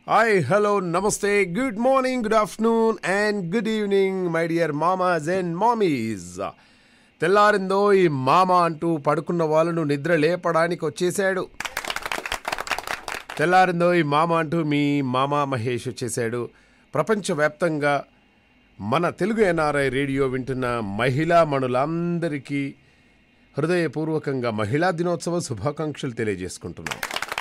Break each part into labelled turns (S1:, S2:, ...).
S1: Hi hello నమస్తే good morning good afternoon and good evening my dear మామాస్ and మామీస్ తెల్లారిందో ఈ మామ అంటూ పడుకున్న వాళ్ళను నిద్ర లేపడానికి వచ్చేసాడు తెల్లారిందో ఈ మామ అంటూ మీ మామ మహేష్ వచ్చేసాడు ప్రపంచవ్యాప్తంగా మన తెలుగు ఎన్ఆర్ఐ రేడియో వింటున్న మహిళా మణులందరికీ హృదయపూర్వకంగా మహిళా దినోత్సవ శుభాకాంక్షలు తెలియజేసుకుంటున్నాం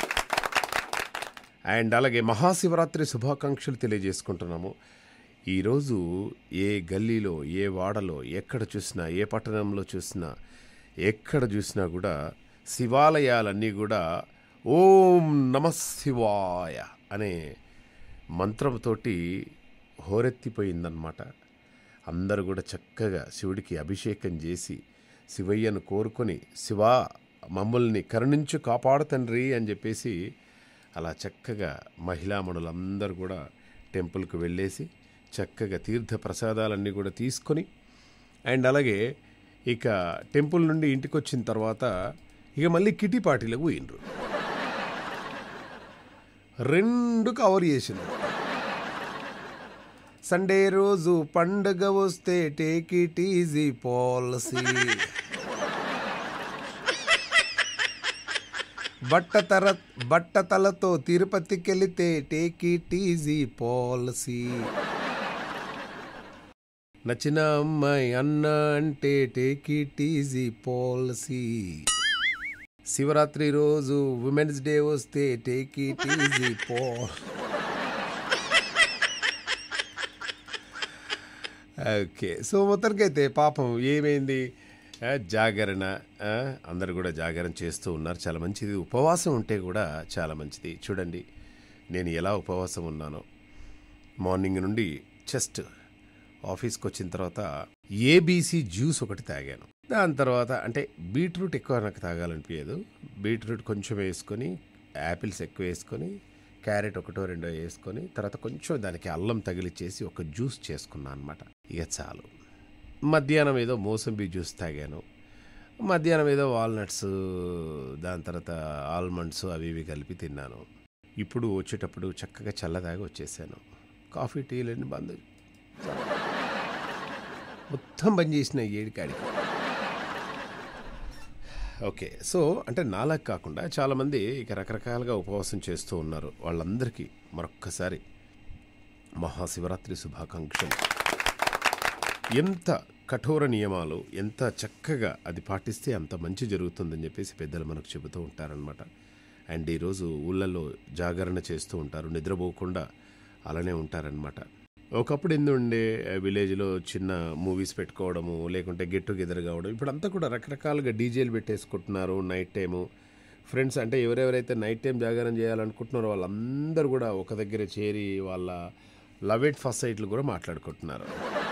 S1: అండ్ అలాగే మహాశివరాత్రి శుభాకాంక్షలు తెలియజేసుకుంటున్నాము ఈరోజు ఏ గల్లీలో ఏ వాడలో ఎక్కడ చూసినా ఏ పట్టణంలో చూసినా ఎక్కడ చూసినా కూడా శివాలయాలన్నీ కూడా ఓం నమ శివాయ అనే మంత్రంతోటి హోరెత్తిపోయిందన్నమాట అందరూ కూడా చక్కగా శివుడికి అభిషేకం చేసి శివయ్యను కోరుకొని శివా మమ్మల్ని కరుణించు కాపాడు తండ్రి అని చెప్పేసి అలా చక్కగా మహిళామణులందరూ కూడా టెంపుల్కి వెళ్ళేసి చక్కగా తీర్థ ప్రసాదాలన్నీ కూడా తీసుకొని అండ్ అలాగే ఇక టెంపుల్ నుండి ఇంటికి వచ్చిన తర్వాత ఇక మళ్ళీ కిటీ పార్టీలకు పోయినరు రెండు కవర్ చేసింది సండే రోజు పండగ వస్తే టేక్ ఇట్ ఈజీ పాలసీ బట్టతర బట్టతలతో తిరుపతికెళితే టేక్ ఇట్ ఈజీ పాలసీ నచ్చిన అమ్మాయి అన్న అంటే take it easy policy Shivaratri రోజు ఉమెన్స్ డే వస్తే టేక్ ఇట్ ఈజీ పాల్ ఓకే సో మొత్తానికైతే పాపం ఏమైంది ఆ, జాగరణ ఆ, అందరు కూడా జాగరణ చేస్తూ ఉన్నారు చాలా మంచిది ఉపవాసం ఉంటే కూడా చాలా మంచిది చూడండి నేను ఎలా ఉపవాసం ఉన్నానో మార్నింగ్ నుండి జస్ట్ ఆఫీస్కి వచ్చిన తర్వాత ఏబీసీ జ్యూస్ ఒకటి తాగాను దాని తర్వాత అంటే బీట్రూట్ ఎక్కువ నాకు తాగాలనిపించదు బీట్రూట్ కొంచెం వేసుకొని యాపిల్స్ ఎక్కువ వేసుకొని క్యారెట్ ఒకటో రెండో వేసుకొని తర్వాత కొంచెం దానికి అల్లం తగిలిచ్చేసి ఒక జ్యూస్ చేసుకున్నాను అనమాట ఇక చాలు మధ్యాహ్నం ఏదో మోసంబి జ్యూస్ తాగాను మధ్యాహ్నం ఏదో వాల్నట్స్ దాని తర్వాత ఆల్మండ్స్ అవి ఇవి కలిపి తిన్నాను ఇప్పుడు వచ్చేటప్పుడు చక్కగా చల్లదాగా వచ్చేసాను కాఫీ టీలన్నీ బంద్ మొత్తం బంద్ చేసిన ఏడికాడికి ఓకే సో అంటే నాలా కాకుండా చాలామంది ఇక రకరకాలుగా ఉపవాసం చేస్తూ ఉన్నారు వాళ్ళందరికీ మరొక్కసారి మహాశివరాత్రి శుభాకాంక్షలు ఎంత కఠోర నియమాలు ఎంత చక్కగా అది పాటిస్తే అంత మంచి జరుగుతుందని చెప్పేసి పెద్దలు మనకు చెబుతూ ఉంటారనమాట అండ్ ఈరోజు ఊళ్ళల్లో జాగరణ చేస్తూ ఉంటారు నిద్రపోకుండా అలానే ఉంటారనమాట ఒకప్పుడు ఎందు ఉండే విలేజ్లో చిన్న మూవీస్ పెట్టుకోవడము లేకుంటే గెట్ టుగెదర్ కావడం ఇప్పుడు అంతా కూడా రకరకాలుగా డీజేలు పెట్టేసుకుంటున్నారు నైట్ టైము ఫ్రెండ్స్ అంటే ఎవరెవరైతే నైట్ టైం జాగరణ చేయాలనుకుంటున్నారో వాళ్ళందరూ కూడా ఒక దగ్గర చేరి వాళ్ళ లవ్ ఎట్ ఫస్ట్ సైట్లు కూడా మాట్లాడుకుంటున్నారు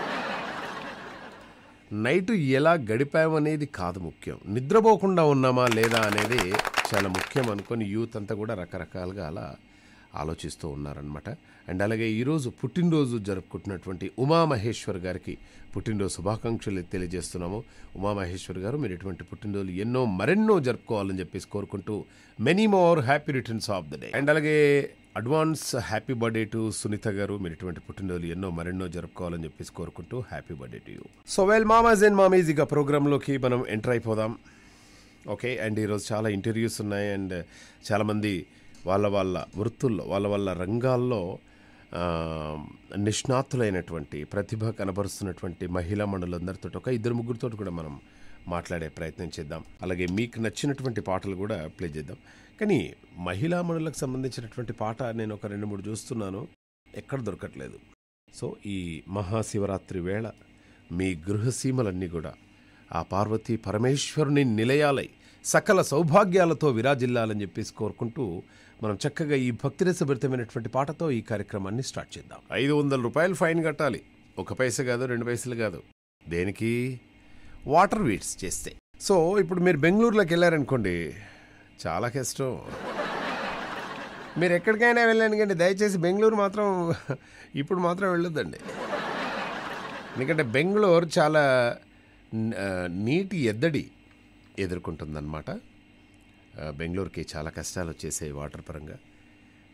S1: నైట్ ఎలా గడిపామనేది కాదు ముఖ్యం నిద్రపోకుండా ఉన్నామా లేదా అనేది చాలా ముఖ్యం అనుకొని యూత్ అంతా కూడా రకరకాలుగా అలా ఆలోచిస్తూ ఉన్నారనమాట అండ్ అలాగే ఈరోజు పుట్టినరోజు జరుపుకుంటున్నటువంటి ఉమామహేశ్వర్ గారికి పుట్టినరోజు శుభాకాంక్షలు తెలియజేస్తున్నాము ఉమామహేశ్వర్ గారు మీరు ఇటువంటి పుట్టినరోజులు ఎన్నో మరెన్నో జరుపుకోవాలని చెప్పేసి కోరుకుంటూ many more happy returns of the day and అలాగే advance happy birthday to Sunitha garu మీరు ఇటువంటి పుట్టినరోజులు ఎన్నో మరెన్నో జరుపుకోవాలని చెప్పేసి కోరుకుంటూ happy birthday to you so well మామాజ్ అండ్ మామీజ్ ఇక ప్రోగ్రాంలోకి మనం ఎంటర్ అయిపోదాం ఓకే అండ్ ఈరోజు చాలా ఇంటర్వ్యూస్ ఉన్నాయి అండ్ చాలామంది వాళ్ళ వాళ్ళ వృత్తుల్లో వాళ్ళ వాళ్ళ రంగాల్లో ఆ, నిష్ణాతులైనటువంటి ప్రతిభ కనబరుస్తున్నటువంటి మహిళా మండలందరితో ఒక ఇద్దరు ముగ్గురితో కూడా మనం మాట్లాడే ప్రయత్నం చేద్దాం అలాగే మీకు నచ్చినటువంటి పాటలు కూడా ప్లే చేద్దాం కానీ మహిళా మండలకు సంబంధించినటువంటి పాట నేను ఒక రెండు మూడు చూస్తున్నాను ఎక్కడ దొరకట్లేదు సో ఈ మహాశివరాత్రి వేళ మీ గృహసీమలన్నీ కూడా ఆ పార్వతీ పరమేశ్వరుని నిలయాలై సకల సౌభాగ్యాలతో విరాజిల్లాలని చెప్పేసి కోరుకుంటూ మనం చక్కగా ఈ భక్తిరసభరితమైనటువంటి పాటతో ఈ కార్యక్రమాన్ని స్టార్ట్ చేద్దాం ఐదు వందల రూపాయలు ఫైన్ కట్టాలి ఒక పైస కాదు రెండు పైసలు కాదు దేనికి వాటర్ వీడ్స్ చేస్తే సో ఇప్పుడు మీరు బెంగళూరులోకి వెళ్ళారనుకోండి చాలా కష్టం మీరు ఎక్కడికైనా వెళ్ళాను కానీ దయచేసి బెంగళూరు మాత్రం ఇప్పుడు మాత్రం వెళ్ళొద్దండి ఎందుకంటే బెంగళూరు చాలా న- ఆ, నీటి ఎద్దడి ఎదుర్కొంటుందన్నమాట ఆ, బెంగళూరుకి చాలా కష్టాలు వచ్చేసాయి వాటర్ పరంగా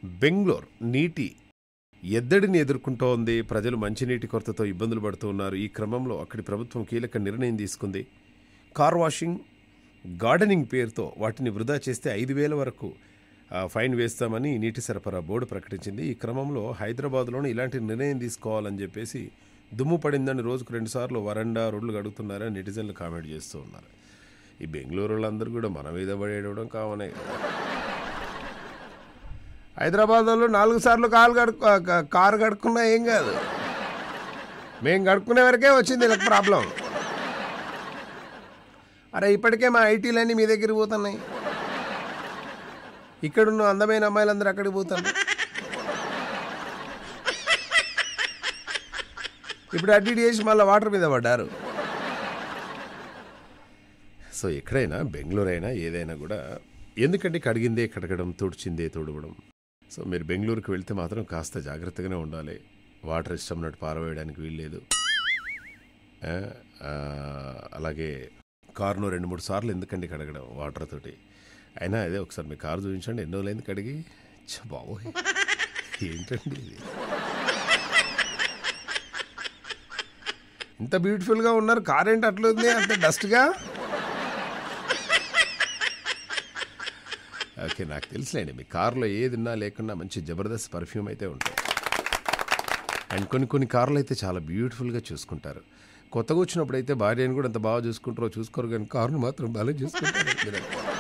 S1: బెంగళూరు నీటి ఎద్దడిని ఎదుర్కొంటోంది ప్రజలు మంచినీటి కొరతతో ఇబ్బందులు పడుతూ ఉన్నారు ఈ క్రమంలో అక్కడి ప్రభుత్వం కీలక నిర్ణయం తీసుకుంది కార్ వాషింగ్ గార్డెనింగ్ పేరుతో వాటిని వృధా చేస్తే ఐదు వేల వరకు ఆ, ఫైన్ వేస్తామని నీటి సరఫరా బోర్డు ప్రకటించింది ఈ క్రమంలో హైదరాబాద్లోనే ఇలాంటి నిర్ణయం తీసుకోవాలని చెప్పేసి దుమ్ము పడిందని రోజుకు రెండుసార్లు వరండా రోడ్లు గడుగుతున్నారని నెటిజన్లు కామెంట్ చేస్తూ ఉన్నారు ఈ బెంగళూరు వాళ్ళందరూ కూడా మన మీద పడేయడం కామనే కదా హైదరాబాద్లో నాలుగు సార్లు కాలు కడుక్కు కా- కారు కడుక్కున్నా ఏం కాదు మేము కడుక్కునే వరకే వచ్చింది ఇలా ప్రాబ్లం అరే ఇప్పటికే మా ఐటీలన్నీ మీ దగ్గరికి పోతున్నాయి ఇక్కడున్న అందమైన అమ్మాయిలందరూ అక్కడికి పోతారు ఇప్పుడు అడ్డి చేసి మళ్ళీ వాటర్ మీద పడ్డారు సో ఎక్కడైనా బెంగళూరు అయినా ఏదైనా కూడా ఎందుకంటే కడిగిందే కడగడం తుడిచిందే తుడవడం సో మీరు బెంగళూరుకి వెళ్తే మాత్రం కాస్త జాగ్రత్తగానే ఉండాలి వాటర్ ఇష్టం ఉన్నట్టు పారవేయడానికి వీల్లేదు ఆ, ఆ, అలాగే కారును రెండు మూడు సార్లు ఎందుకండి కడగడం వాటర్ తోటి అయినా అదే ఒకసారి మీ కారు చూపించండి ఎన్నో రోజులైంది కడిగి ఛ, బాబోయ్ ఏంటండి ఇది ఇంత బ్యూటిఫుల్గా ఉన్నారు కార్ ఏంటి అట్లా ఉంది అంత డస్ట్గా ఓకే నాకు తెలుసులేండి మీ కారులో ఏది ఉన్నా లేకున్నా మంచి జబర్దస్త్ పర్ఫ్యూమ్ అయితే ఉంటాయి అండ్ కొన్ని కొన్ని కార్లు అయితే చాలా బ్యూటిఫుల్గా చూసుకుంటారు కొత్తగా వచ్చినప్పుడు అయితే భార్యను కూడా అంత బాగా చూసుకుంటారో చూసుకోరు కానీ కారును మాత్రం బాగా చూసుకుంటారు మీరు.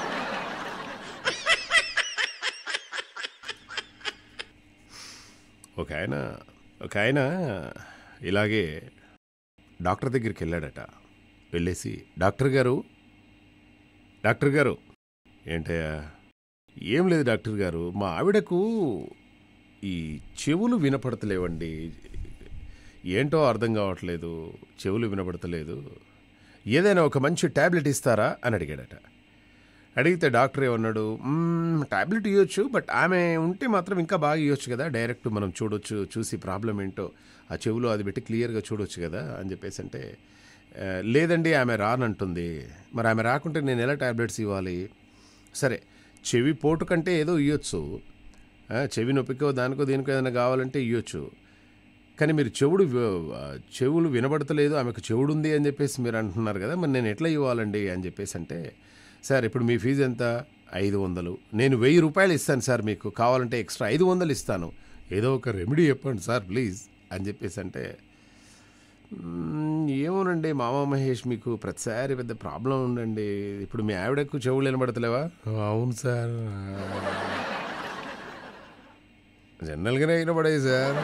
S1: ఒక ఆయన ఒక ఆయన ఇలాగే డాక్టర్ దగ్గరికి వెళ్ళాడట వెళ్ళేసి డాక్టర్ గారు డాక్టర్ గారు ఏంటయ్యా ఏం లేదు డాక్టర్ గారు మా ఆవిడకు ఈ చెవులు వినపడతలేవండి ఏంటో అర్థం కావట్లేదు చెవులు వినపడతలేదు ఏదైనా ఒక మంచి ట్యాబ్లెట్ ఇస్తారా అని అడిగాడట అడిగితే డాక్టర్ ఏమన్నాడు "మ్మ్, టాబ్లెట్ ఇవ్వచ్చు బట్ ఆమె ఉంటే మాత్రం ఇంకా బాగా ఇవ్వచ్చు కదా డైరెక్ట్ మనం చూడొచ్చు చూసి ప్రాబ్లం ఏంటో ఆ చెవులో అది పెట్టి క్లియర్గా చూడొచ్చు కదా అని చెప్పేసి అంటే "ఆ, లేదండి ఆమె రానంటుంది మరి ఆమె రాకుంటే నేను ఎలా టాబ్లెట్స్ ఇవ్వాలి సరే చెవి పోటు కంటే ఏదో ఇవ్వచ్చు ఆ, చెవి నొప్పికో దానికో దీనికో ఏదైనా కావాలంటే ఇవ్వచ్చు కానీ మీరు చెవుడు వి- ఆ, చెవులు వినబడతలేదు ఆమెకు చెవుడు ఉంది అని చెప్పేసి మీరు అంటున్నారు కదా మరి నేను ఎట్లా ఇవ్వాలండి అని చెప్పేసి అంటే సార్ ఇప్పుడు మీ ఫీజు ఎంత ఐదు వందలు నేను వెయ్యి రూపాయలు ఇస్తాను సార్ మీకు కావాలంటే ఎక్స్ట్రా ఐదు వందలు ఇస్తాను ఏదో ఒక రెమెడీ చెప్పండి సార్ ప్లీజ్ అని చెప్పేసి అంటే "మ్మ్, ఏమోనండి మామ మహేష్ మీకు ప్రతిసారి పెద్ద ప్రాబ్లం ఉండండి ఇప్పుడు మీ ఆవిడకు చెవులు వినబడతలేవా అవును సార్ జనరల్గానే వినబడాయి సార్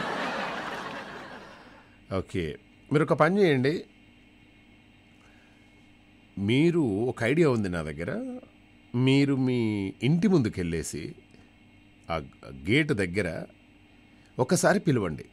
S1: ఓకే మీరు ఒక పని చేయండి మీరు ఒక ఐడియా ఉంది నా దగ్గర మీరు మీ ఇంటి ముందుకు వెళ్ళేసి ఆ గేట్ దగ్గర ఒకసారి పిలవండి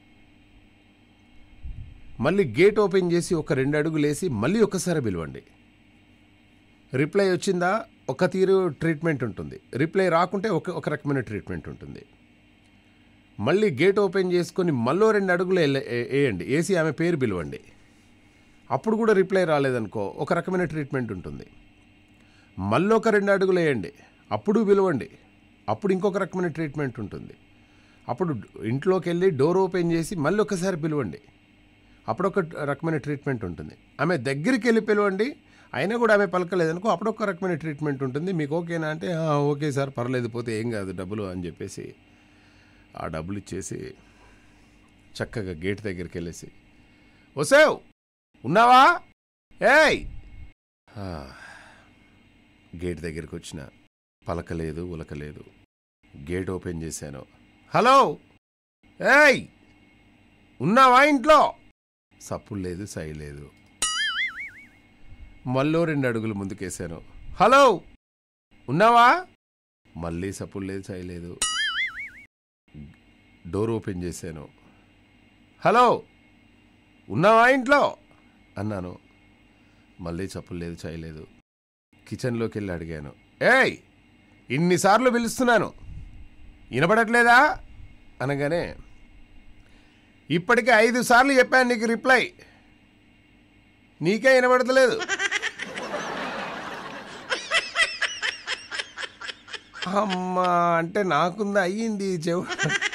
S1: మళ్ళీ గేట్ ఓపెన్ చేసి ఒక రెండు అడుగులు వేసి మళ్ళీ ఒకసారి పిలవండి రిప్లై వచ్చిందా ఒక తీరు ట్రీట్మెంట్ ఉంటుంది రిప్లై రాకుంటే ఒక ఒక రకమైన ట్రీట్మెంట్ ఉంటుంది మళ్ళీ గేట్ ఓపెన్ చేసుకొని మళ్ళీ రెండు అడుగులు వెళ్ళ- ఏ- వేయండి వేసి ఆమె పేరు పిలవండి అప్పుడు కూడా రిప్లై రాలేదనుకో ఒక రకమైన ట్రీట్మెంట్ ఉంటుంది మళ్ళీ ఒక రెండు అడుగులు వేయండి అప్పుడు పిలవండి అప్పుడు ఇంకొక రకమైన ట్రీట్మెంట్ ఉంటుంది అప్పుడు ఇంట్లోకి వెళ్ళి డోర్ ఓపెన్ చేసి మళ్ళీ ఒకసారి పిలవండి అప్పుడు ఒక రకమైన ట్రీట్మెంట్ ఉంటుంది ఆమె దగ్గరికి వెళ్ళి పిలవండి అయినా కూడా ఆమె పలకలేదనుకో అప్పుడు ఒక రకమైన ట్రీట్మెంట్ ఉంటుంది మీకు ఓకేనా అంటే "ఆ, ఓకే సార్ పర్లేదు పోతే ఏం కాదు డబ్బులు అని చెప్పేసి ఆ డబ్బులు ఇచ్చేసి చక్కగా గేట్ దగ్గరికి వెళ్ళేసి వసావ్ ఉన్నావా ఏయ్ ఆ, గేట్ దగ్గరికి వచ్చిన పలకలేదు ఉలకలేదు గేట్ ఓపెన్ చేశాను హలో ఏయ్ ఉన్నావా ఇంట్లో సప్పుడు లేదు సై లేదు మళ్ళీ రెండు అడుగులు ముందుకేశాను హలో ఉన్నావా మళ్ళీ సప్పుడు లేదు సై లేదు డోర్ ఓపెన్ చేశాను హలో ఉన్నావా ఇంట్లో అన్నాను మళ్ళీ చప్పులు లేదు చేయలేదు కిచెన్లోకి వెళ్ళి అడిగాను ఏయ్ ఇన్నిసార్లు పిలుస్తున్నాను వినపడట్లేదా అనగానే ఇప్పటికే ఐదు సార్లు చెప్పాను నీకు రిప్లై నీకే వినబడతలేదు అమ్మా అంటే నాకుంది అయ్యింది చెవు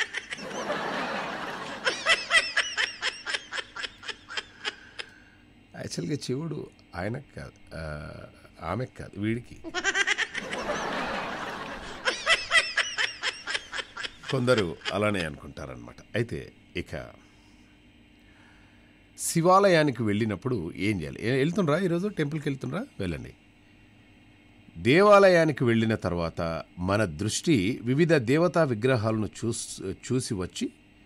S1: యాక్చువల్గా చెవుడు ఆయనకు కాదు ఆ, ఆమెకు కాదు వీడికి కొందరు అలానే అనుకుంటారనమాట అయితే ఇక శివాలయానికి వెళ్ళినప్పుడు ఏం చేయాలి ఏ- వెళ్తుండ్రా ఈరోజు టెంపుల్కి వెళ్తుండ్రా వెళ్ళండి దేవాలయానికి వెళ్ళిన తర్వాత మన దృష్టి వివిధ దేవతా విగ్రహాలను చూస్ చూసి వచ్చి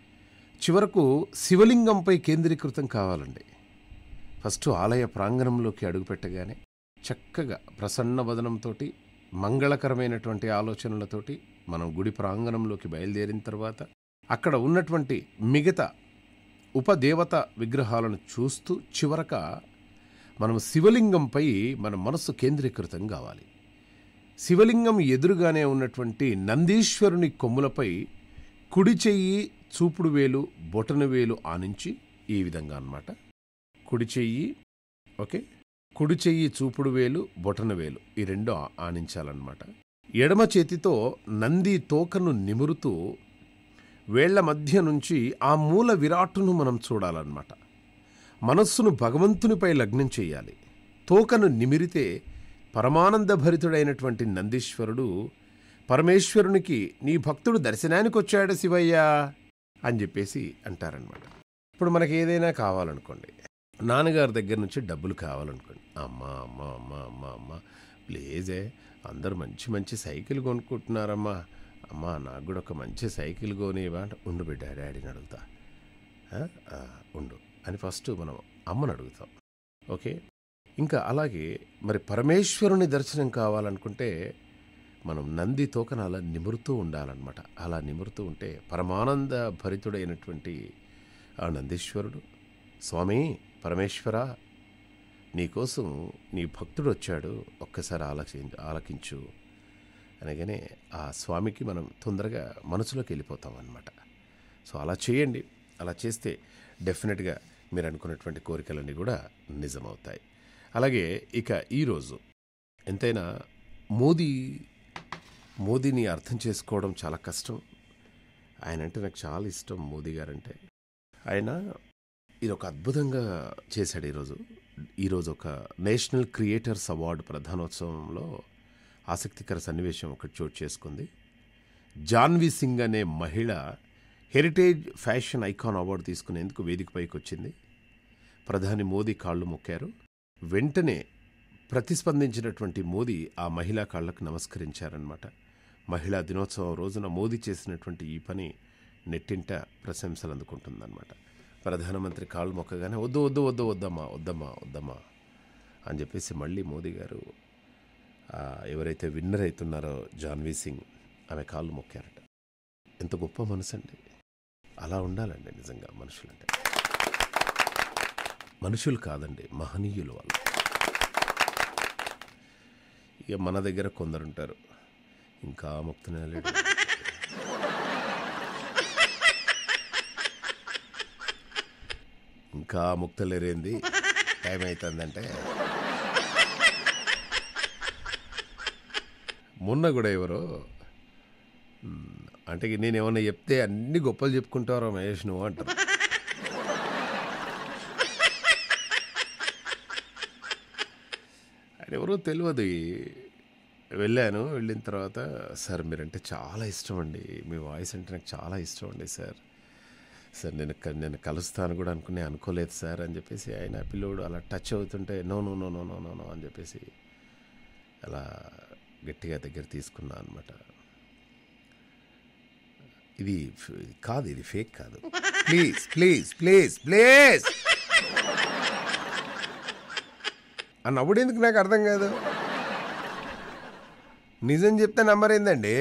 S1: చివరకు శివలింగంపై కేంద్రీకృతం కావాలండి ఫస్ట్ ఆలయ ప్రాంగణంలోకి అడుగుపెట్టగానే చక్కగా ప్రసన్న వదనంతో మంగళకరమైనటువంటి ఆలోచనలతోటి మనం గుడి ప్రాంగణంలోకి బయలుదేరిన తర్వాత అక్కడ ఉన్నటువంటి మిగతా ఉపదేవత విగ్రహాలను చూస్తూ చివరక మనం శివలింగంపై మన మనస్సు కేంద్రీకృతం కావాలి శివలింగం ఎదురుగానే ఉన్నటువంటి నందీశ్వరుని కొమ్ములపై కుడి చెయ్యి చూపుడు వేలు బొటన వేలు ఆనించి ఈ విధంగా అన్నమాట కుడి చెయ్యి ఓకే కుడి చెయ్యి చూపుడు వేలు బొటన వేలు ఈ రెండు ఆ- ఆనించాలన్నమాట ఎడమ చేతితో నంది తోకను నిమురుతూ వేళ్ల మధ్య నుంచి ఆ మూల విరాట్టును మనం చూడాలన్నమాట మనస్సును భగవంతునిపై లగ్నం చేయాలి తోకను నిమిరితే పరమానందభరితుడైనటువంటి నందీశ్వరుడు పరమేశ్వరునికి నీ భక్తుడు దర్శనానికి వచ్చాడు శివయ్య అని చెప్పేసి అంటారనమాట ఇప్పుడు మనకి ఏదైనా కావాలనుకోండి నాన్నగారి దగ్గర నుంచి డబ్బులు కావాలనుకోండి అమ్మ అమ్మ అమ్మ అమ్మ అమ్మ ప్లీజే అందరూ మంచి మంచి సైకిల్ కొనుక్కుంటున్నారమ్మా అమ్మా నాకు కూడా ఒక మంచి సైకిల్ కొనివా అంటే ఉండు బిడ్డ డాడీని అడుగుతా ఆ? ఆ, ఉండు అని ఫస్ట్ మనం అమ్మని అడుగుతాం ఓకే ఇంకా అలాగే మరి పరమేశ్వరుని దర్శనం కావాలనుకుంటే మనం నంది తోకను అలా నిమురుతూ ఉండాలన్నమాట అలా నిమురుతూ ఉంటే పరమానంద భరితుడైనటువంటి ఆ నందీశ్వరుడు స్వామి పరమేశ్వర నీకోసం నీ భక్తుడు వచ్చాడు ఒక్కసారి ఆలకి ఆలకించు అనగానే ఆ స్వామికి మనం తొందరగా మనసులోకి వెళ్ళిపోతాం అన్నమాట సో అలా చేయండి అలా చేస్తే డెఫినెట్గా మీరు అనుకున్నటువంటి కోరికలన్నీ కూడా నిజమవుతాయి అలాగే ఇక ఈరోజు ఎంతైనా మోదీ మోదీని అర్థం చేసుకోవడం చాలా కష్టం ఆయన అంటే నాకు చాలా ఇష్టం మోదీ గారంటే ఆయన ఇది ఒక అద్భుతంగా చేశాడు ఈరోజు ఈరోజు ఒక నేషనల్ క్రియేటర్స్ అవార్డు ప్రధానోత్సవంలో ఆసక్తికర సన్నివేశం ఒకటి చోటు చేసుకుంది జాన్వీ సింగ్ అనే మహిళ హెరిటేజ్ ఫ్యాషన్ ఐకాన్ అవార్డు తీసుకునేందుకు వేదికపైకి వచ్చింది ప్రధాని మోదీ కాళ్ళు మొక్కారు వెంటనే ప్రతిస్పందించినటువంటి మోదీ ఆ మహిళా కాళ్లకు నమస్కరించారనమాట మహిళా దినోత్సవం రోజున మోదీ చేసినటువంటి ఈ పని నెట్టింట ప్రశంసలు అందుకుంటుందన్నమాట ప్రధానమంత్రి కాళ్ళు మొక్కగానే వద్దు వద్దు వద్దు వద్దమ్మా వద్దమ్మా వద్దమ్మా అని చెప్పేసి మళ్ళీ మోదీ గారు ఆ, ఎవరైతే విన్నర్ అవుతున్నారో జాన్వీ సింగ్ ఆమె కాళ్ళు మొక్కారట ఎంత గొప్ప మనసు అండి అలా ఉండాలండి నిజంగా మనుషులంటే మనుషులు కాదండి మహనీయులు వాళ్ళు ఇక మన దగ్గర కొందరుంటారు ఇంకా ముక్తనే లేడు ఇంకా ముక్తలేరేంది టైం అవుతుందంటే మొన్న కూడా ఎవరో మ్, అంటే నేను ఏమన్నా చెప్తే అన్ని గొప్పలు చెప్పుకుంటారో మహేష్ నువ్వు అంటారు ఆయన ఎవరో తెలియదు వెళ్ళాను వెళ్ళిన తర్వాత సార్ మీరంటే చాలా ఇష్టం అండి మీ వాయిస్ అంటే నాకు చాలా ఇష్టం అండి సార్ సార్ నేను క- నేను కలుస్తాను కూడా అనుకునే అనుకోలేదు సార్ అని చెప్పేసి ఆయన పిల్లోడు అలా టచ్ అవుతుంటే no no no no no no no అని చెప్పేసి అలా గట్టిగా దగ్గర తీసుకున్నా అనమాట ఇది ఫ్- కాదు ఇది ఫేక్ కాదు ప్లీజ్ ప్లీజ్ ప్లీజ్ ప్లీజ్ ఆ నవ్వుడు ఎందుకు నాకు అర్థం కాదు నిజం చెప్తే నంబర్ ఏందండి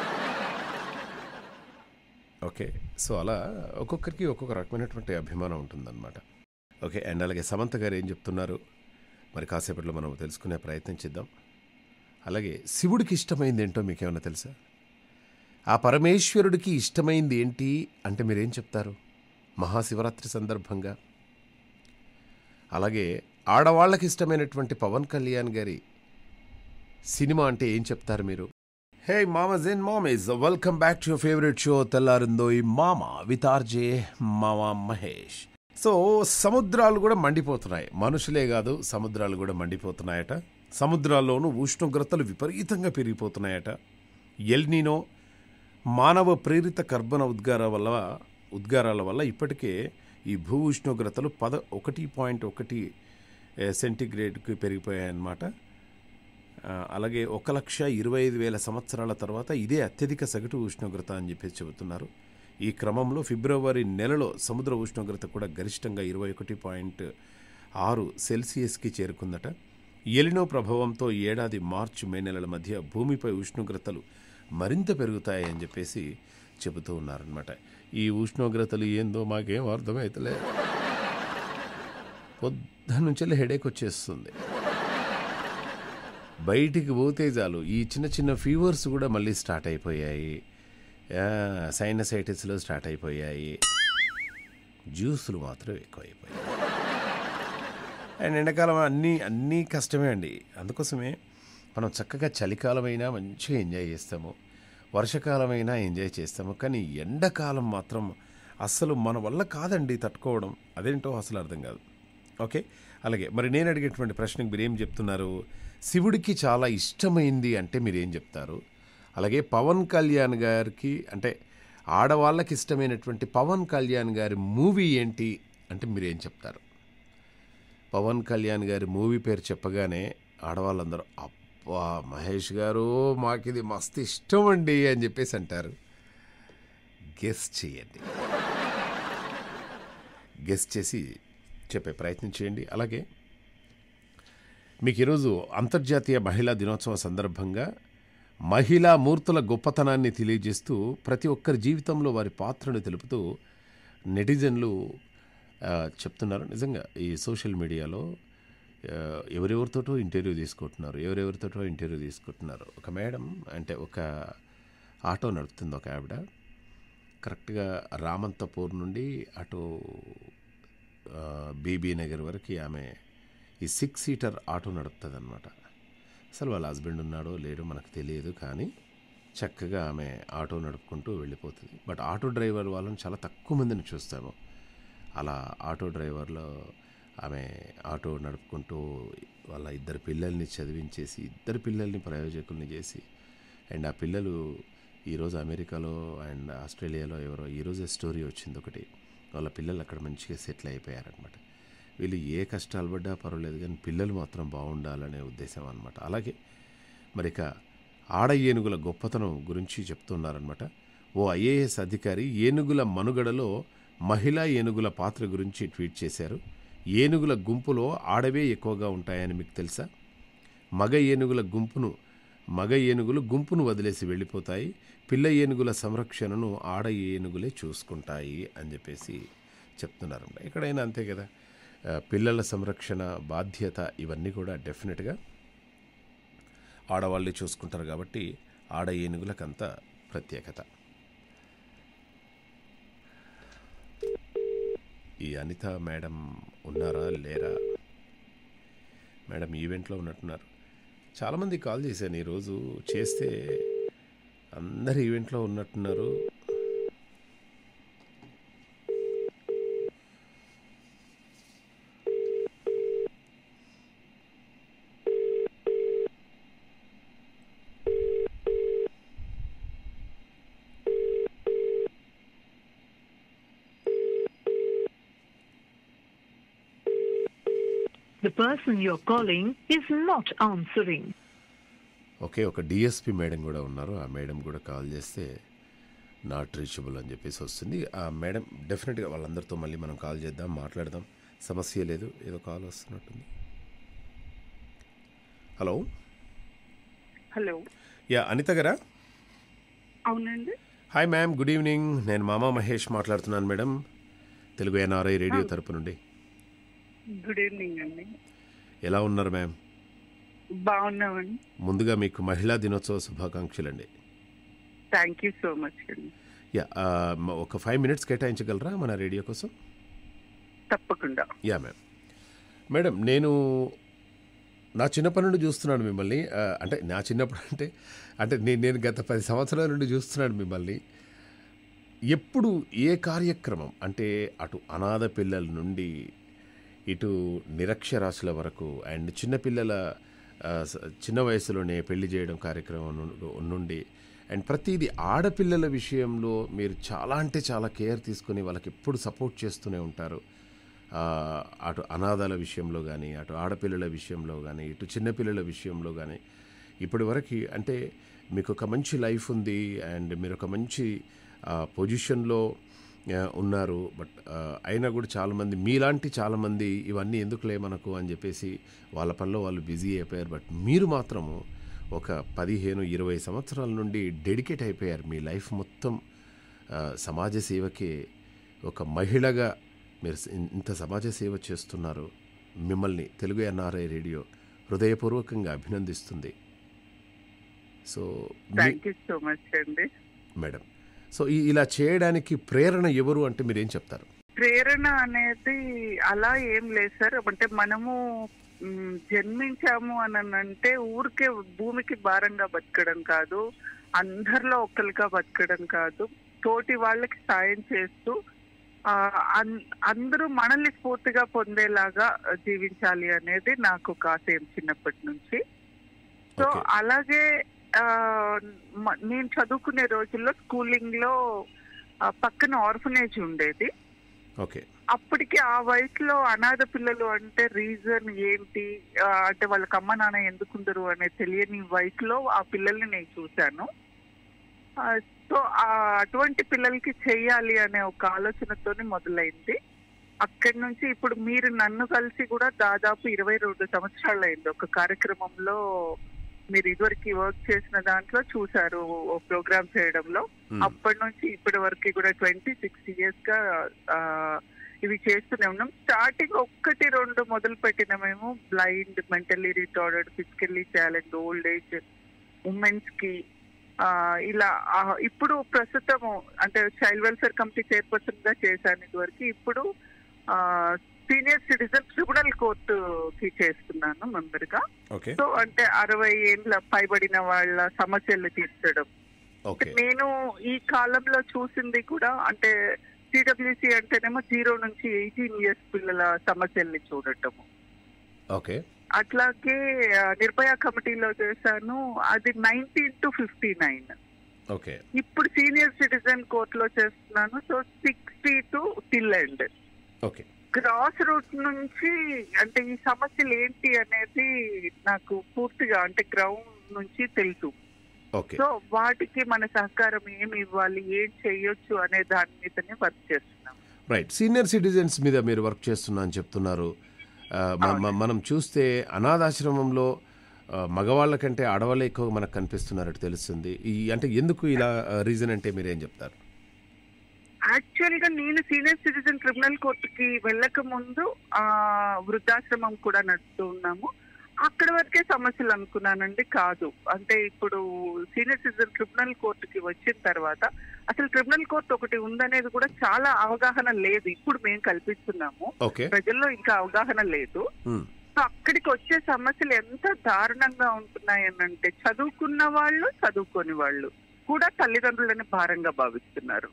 S1: ఓకే సో అలా ఒక్కొక్కరికి ఒక్కొక్క రకమైనటువంటి అభిమానం ఉంటుందన్నమాట ఓకే అండ్ అలాగే సమంత గారు ఏం చెప్తున్నారు మరి కాసేపట్లో మనం తెలుసుకునే ప్రయత్నం చేద్దాం అలాగే శివుడికి ఇష్టమైంది ఏంటో మీకేమైనా తెలుసా ఆ పరమేశ్వరుడికి ఇష్టమైంది ఏంటి అంటే మీరేం చెప్తారు మహాశివరాత్రి సందర్భంగా అలాగే ఆడవాళ్ళకి ఇష్టమైనటువంటి పవన్ కళ్యాణ్ గారి సినిమా అంటే ఏం చెప్తారు మీరు Hey, mamas and mommies, welcome back to your favorite show, తెల్లారిందోయ్ మామ విత్ ఆర్జే మామ మహేష్ సో సముద్రాలు కూడా మండిపోతున్నాయి మనుషులే కాదు సముద్రాలు కూడా మండిపోతున్నాయట సముద్రాల్లోనూ ఉష్ణోగ్రతలు విపరీతంగా పెరిగిపోతున్నాయట ఎల్నినో మానవ ప్రేరిత కర్బన ఉద్గార వల్ల ఉద్గారాల వల్ల ఇప్పటికే ఈ భూ ఉష్ణోగ్రతలు పద ఒకటి పాయింట్ ఒకటి ఏ, సెంటీగ్రేడ్కి పెరిగిపోయాయన్నమాట ఆ, అలాగే ఒక లక్ష ఇరవై ఐదు వేల సంవత్సరాల తర్వాత ఇదే అత్యధిక సగటు ఉష్ణోగ్రత అని చెప్పేసి చెబుతున్నారు ఈ క్రమంలో ఫిబ్రవరి నెలలో సముద్ర ఉష్ణోగ్రత కూడా గరిష్టంగా ఇరవై ఒకటి పాయింట్ ఆరు సెల్సియస్కి చేరుకుందట ఎలినో ప్రభావంతో ఈ ఏడాది మార్చి మే నెలల మధ్య భూమిపై ఉష్ణోగ్రతలు మరింత పెరుగుతాయని చెప్పేసి చెబుతూ ఉన్నారనమాట ఈ ఉష్ణోగ్రతలు ఏందో మాకేం అర్థమవుతలే పొద్దున్న నుంచి హెడేక్ వచ్చేస్తుంది బయటికి పోతే చాలు ఈ చిన్న చిన్న ఫీవర్స్ కూడా మళ్ళీ స్టార్ట్ అయిపోయాయి సైనసైటిస్లో స్టార్ట్ అయిపోయాయి జ్యూసులు మాత్రం ఎక్కువైపోయాయి అండ్ ఎండాకాలం అన్నీ అన్నీ కష్టమే అండి అందుకోసమే మనం చక్కగా చలికాలమైనా మంచిగా ఎంజాయ్ చేస్తాము వర్షకాలమైనా ఎంజాయ్ చేస్తాము కానీ ఎండాకాలం మాత్రం అస్సలు మన వల్ల కాదండి తట్టుకోవడం అదేంటో అసలు అర్థం కాదు ఓకే అలాగే మరి నేను అడిగేటువంటి ప్రశ్నకు మీరు ఏం చెప్తున్నారు శివుడికి చాలా ఇష్టమైంది అంటే మీరు ఏం చెప్తారు అలాగే పవన్ కళ్యాణ్ గారికి అంటే ఆడవాళ్ళకి ఇష్టమైనటువంటి పవన్ కళ్యాణ్ గారి మూవీ ఏంటి అంటే మీరు ఏం చెప్తారు పవన్ కళ్యాణ్ గారి మూవీ పేరు చెప్పగానే ఆడవాళ్ళందరూ అబ్బా మహేష్ గారు మాకు ఇది మస్తు ఇష్టం అండి అని చెప్పేసి అంటారు గెస్ చేయండి గెస్ చేసి చెప్పే ప్రయత్నం చేయండి అలాగే మీకు ఈరోజు అంతర్జాతీయ మహిళా దినోత్సవం సందర్భంగా మహిళా మూర్తుల గొప్పతనాన్ని తెలియజేస్తూ ప్రతి ఒక్కరి జీవితంలో వారి పాత్రను తెలుపుతూ నెటిజన్లు ఆ, చెప్తున్నారు నిజంగా ఈ సోషల్ మీడియాలో ఆ, ఎవరెవరితోటో ఇంటర్వ్యూ తీసుకుంటున్నారు ఎవరెవరితోటో ఇంటర్వ్యూ తీసుకుంటున్నారు ఒక మేడం అంటే ఒక ఆటో నడుపుతుంది ఒక ఆవిడ కరెక్ట్గా రామంతపూర్ నుండి అటు ఆ, బీబీ నగర్ వరకు ఆమె ఈ సిక్స్ సీటర్ ఆటో నడుపుతుంది అనమాట అసలు వాళ్ళ హస్బెండ్ ఉన్నాడో లేడో మనకు తెలియదు కానీ చక్కగా ఆమె ఆటో నడుపుకుంటూ వెళ్ళిపోతుంది బట్ ఆటో డ్రైవర్ వాళ్ళని చాలా తక్కువ మందిని చూస్తాము అలా ఆటో డ్రైవర్లో ఆమె ఆటో నడుపుకుంటూ వాళ్ళ ఇద్దరు పిల్లల్ని చదివించేసి ఇద్దరు పిల్లల్ని ప్రయోజకుల్ని చేసి అండ్ ఆ పిల్లలు ఈరోజు అమెరికాలో అండ్ ఆస్ట్రేలియాలో ఎవరో ఈరోజే స్టోరీ వచ్చింది ఒకటి వాళ్ళ పిల్లలు అక్కడ మంచిగా సెటిల్ అయిపోయారనమాట వీళ్ళు ఏ కష్టాలు పడ్డా పర్వాలేదు కానీ పిల్లలు మాత్రం బాగుండాలనే ఉద్దేశం అనమాట అలాగే మరి ఇక ఆడ ఏనుగుల గొప్పతనం గురించి చెప్తున్నారనమాట ఓ ఐఏఎస్ అధికారి ఏనుగుల మనుగడలో మహిళా ఏనుగుల పాత్ర గురించి ట్వీట్ చేశారు ఏనుగుల గుంపులో ఆడవే ఎక్కువగా ఉంటాయని మీకు తెలుసా మగ ఏనుగుల గుంపును మగ ఏనుగులు గుంపును వదిలేసి వెళ్ళిపోతాయి పిల్ల ఏనుగుల సంరక్షణను ఆడ ఏనుగులే చూసుకుంటాయి అని చెప్పేసి చెప్తున్నారు ఎక్కడైనా అంతే కదా ఆ, పిల్లల సంరక్షణ బాధ్యత ఇవన్నీ కూడా డెఫినెట్గా ఆడవాళ్ళే చూసుకుంటారు కాబట్టి ఆడ ఏనుగులకంత ప్రత్యేకత ఈ అనిత మేడం ఉన్నారా లేరా మేడం ఈవెంట్లో ఉన్నట్టున్నారు చాలామంది కాల్ చేశాను ఈరోజు చేస్తే అందరు ఈవెంట్లో ఉన్నట్టున్నారు
S2: The person you're calling is not answering.
S1: Okay ఒక డిఎస్పి మేడం కూడా ఉన్నారు ఆ మేడం కూడా కాల్ చేస్తే నాట్ రీచబుల్ అని చెప్పేసి వస్తుంది ఆ మేడం డెఫినెట్గా వాళ్ళందరితో మళ్ళీ మనం కాల్ చేద్దాం మాట్లాడదాం సమస్య లేదు ఏదో కాల్ వస్తున్నట్టుంది హలో
S3: హలో
S1: యా అనిత గారా
S3: అవునండి
S1: హాయ్ మ్యామ్ గుడ్ ఈవినింగ్ నేను మామా మహేష్ మాట్లాడుతున్నాను మేడం తెలుగు ఎన్ఆర్ఐ రేడియో తరపు నుండి
S3: గుడ్ ఈవినింగ్ అండి
S1: ఎలా ఉన్నారు మ్యామ్
S3: బాగున్నామండి
S1: ముందుగా మీకు మహిళా దినోత్సవ శుభాకాంక్షలు అండి
S3: థ్యాంక్ యూ సో మచ్ అండి
S1: యా ఆ, మ- ఒక ఫైవ్ మినిట్స్ కేటాయించగలరా మన రేడియో కోసం
S3: తప్పకుండా
S1: యా మ్యామ్ మేడం నేను నా చిన్నప్పటి నుండి చూస్తున్నాను మిమ్మల్ని ఆ, అంటే నా చిన్నప్పుడు అంటే అంటే నేను నేను గత పది సంవత్సరాల నుండి చూస్తున్నాను మిమ్మల్ని ఎప్పుడు ఏ కార్యక్రమం అంటే అటు అనాథ పిల్లల నుండి ఇటు నిరక్షరాస్యుల వరకు అండ్ చిన్నపిల్లల ఆ, స- చిన్న వయసులోనే పెళ్లి చేయడం కార్యక్రమం ను- నుండి అండ్ ప్రతిదీ ఆడపిల్లల విషయంలో మీరు చాలా అంటే చాలా కేర్ తీసుకుని వాళ్ళకి ఎప్పుడు సపోర్ట్ చేస్తూనే ఉంటారు ఆ, అటు అనాథాల విషయంలో కానీ అటు ఆడపిల్లల విషయంలో కానీ ఇటు చిన్నపిల్లల విషయంలో కానీ ఇప్పటి వరకు అంటే మీకు ఒక మంచి లైఫ్ ఉంది అండ్ మీరు ఒక మంచి ఆ, పొజిషన్లో ఆ, ఉన్నారు బట్ ఆ, అయినా కూడా చాలామంది మీలాంటి చాలామంది ఇవన్నీ ఎందుకులే మనకు అని చెప్పేసి వాళ్ళ పనిలో వాళ్ళు బిజీ అయిపోయారు బట్ మీరు మాత్రము ఒక పదిహేను ఇరవై సంవత్సరాల నుండి డెడికేట్ అయిపోయారు మీ లైఫ్ మొత్తం ఆ, సమాజ సేవకే ఒక మహిళగా మీరు ఇన్- ఇంత సమాజ సేవ చేస్తున్నారు మిమ్మల్ని తెలుగు ఎన్ఆర్ఐ రేడియో హృదయపూర్వకంగా అభినందిస్తుంది సో మీ-
S3: థ్యాంక్ యూ సో మచ్ అండి
S1: మేడం సో ఈ ఇలా చేయడానికి ప్రేరణ ఎవరు అంటే మీరేం చెప్తారు
S3: ప్రేరణ అనేది అలా ఏం లేదు సార్ అంటే మనము మ్, జన్మించాము అని అంటే ఊరికే భూమికి భారంగా బతకడం కాదు అందరిలో ఒక్కరిగా బతకడం కాదు తోటి వాళ్ళకి సాయం చేస్తూ ఆ, అన్- అందరూ మనల్ని స్ఫూర్తిగా పొందేలాగా జీవించాలి అనేది నాకు ఒక ఆశయం చిన్నప్పటి నుంచి సో
S1: Okay.
S3: అలాగే ఆ, మ- నేను చదువుకునే రోజుల్లో స్కూలింగ్ లో ఆ, పక్కన ఆర్ఫనేజ్ ఉండేది
S1: ఓకే
S3: అప్పటికి ఆ వయసులో అనాథ పిల్లలు అంటే రీజన్ ఏంటి ఆ, అంటే వాళ్ళకి అమ్మ నాన్న ఎందుకుందరు అనే తెలియని వయసులో ఆ పిల్లల్ని నేను చూశాను ఆ, సో ఆ అటువంటి పిల్లలకి చెయ్యాలి అనే ఒక ఆలోచనతోనే మొదలైంది అక్కడి నుంచి ఇప్పుడు మీరు నన్ను కలిసి కూడా దాదాపు ఇరవై రెండు సంవత్సరాలు అయింది ఒక కార్యక్రమంలో మీరు ఇదివరకు వర్క్ చేసిన దాంట్లో చూసారు ఓ ప్రోగ్రామ్ చేయడంలో
S1: Hmm.
S3: అప్పటి నుంచి ఇప్పటి వరకు కూడా ట్వంటీ సిక్స్ ఇయర్స్ గా ఆ, ఇవి చేస్తూనే ఉన్నాం స్టార్టింగ్ ఒక్కటి రెండు మొదలు పెట్టిన మేము blind mentally retarded physically challenge old age women's కి ఆ, ఇలా ఆ, ఇప్పుడు ప్రస్తుతము అంటే చైల్డ్ వెల్ఫేర్ కమిటీ చైర్పర్సన్ గా చేశాను ఇదివరకు ఇప్పుడు సీనియర్ సిటిజన్ ట్రిబ్యునల్ కోర్టు కి చేస్తున్నాను మెంబర్ గా
S1: ఓకే
S3: సో అంటే అరవై ఏళ్ళ పైబడిన వాళ్ళ సమస్యలు తీర్చడం
S1: ఓకే
S3: నేను ఈ కాలంలో చూసింది కూడా అంటే సిడబ్ల్యూసి అంటేనేమో జీరో నుంచి ఎయిటీన్ ఇయర్స్ పిల్లల సమస్యల్ని చూడటము
S1: ఓకే
S3: అట్లాగే ఆ, నిర్భయ కమిటీలో చేశాను అది nineteen to fifty nine
S1: okay
S3: ఇప్పుడు సీనియర్ సిటిజన్ కోర్టులో చేస్తున్నాను so sixty two till end
S1: okay
S3: grass root నుంచి అంటే ఈ సమస్యలు ఏంటి అనేది నాకు పూర్తిగా అంటే గ్రౌండ్ నుంచి తెలుసు
S1: ఓకే
S3: సో వాటికి మన సహకారం ఏమి ఇవ్వాలి ఏం చేయొచ్చు అనే దాని మీదనే వర్క్ చేస్తున్నాం
S1: రైట్ సీనియర్ సిటిజన్స్ మీద మీరు వర్క్ చేస్తున్నా అని చెప్తున్నారు ఆ, మ- మ- మనం చూస్తే అనాథాశ్రమంలో ఆ, మగవాళ్ళ కంటే ఆడవాళ్ళే ఎక్కువ మనకు కనిపిస్తున్నారని తెలుస్తుంది ఈ అంటే ఎందుకు ఇలా రీజన్ అంటే మీరేం చెప్తారు
S3: యాక్చువల్ గా నేను సీనియర్ సిటిజన్ క్రిమినల్ కోర్టుకి వెళ్ళక ముందు ఆ వృద్ధాశ్రమం కూడా నడుపుతూ ఉన్నాము అక్కడ వరకే సమస్యలు అనుకున్నానండి కాదు అంటే ఇప్పుడు సీనియర్ సిటిజన్ క్రిమినల్ కోర్టుకి వచ్చిన తర్వాత అసలు క్రిమినల్ కోర్టు ఒకటి ఉందనేది కూడా చాలా అవగాహన లేదు ఇప్పుడు మేము కల్పిస్తున్నాము
S1: ఓకే
S3: ప్రజల్లో ఇంకా అవగాహన లేదు
S1: మ్,
S3: సో అక్కడికి వచ్చే సమస్యలు ఎంత దారుణంగా ఉంటున్నాయనంటే చదువుకున్న వాళ్ళు చదువుకోని వాళ్ళు కూడా తల్లిదండ్రులని భారంగా భావిస్తున్నారు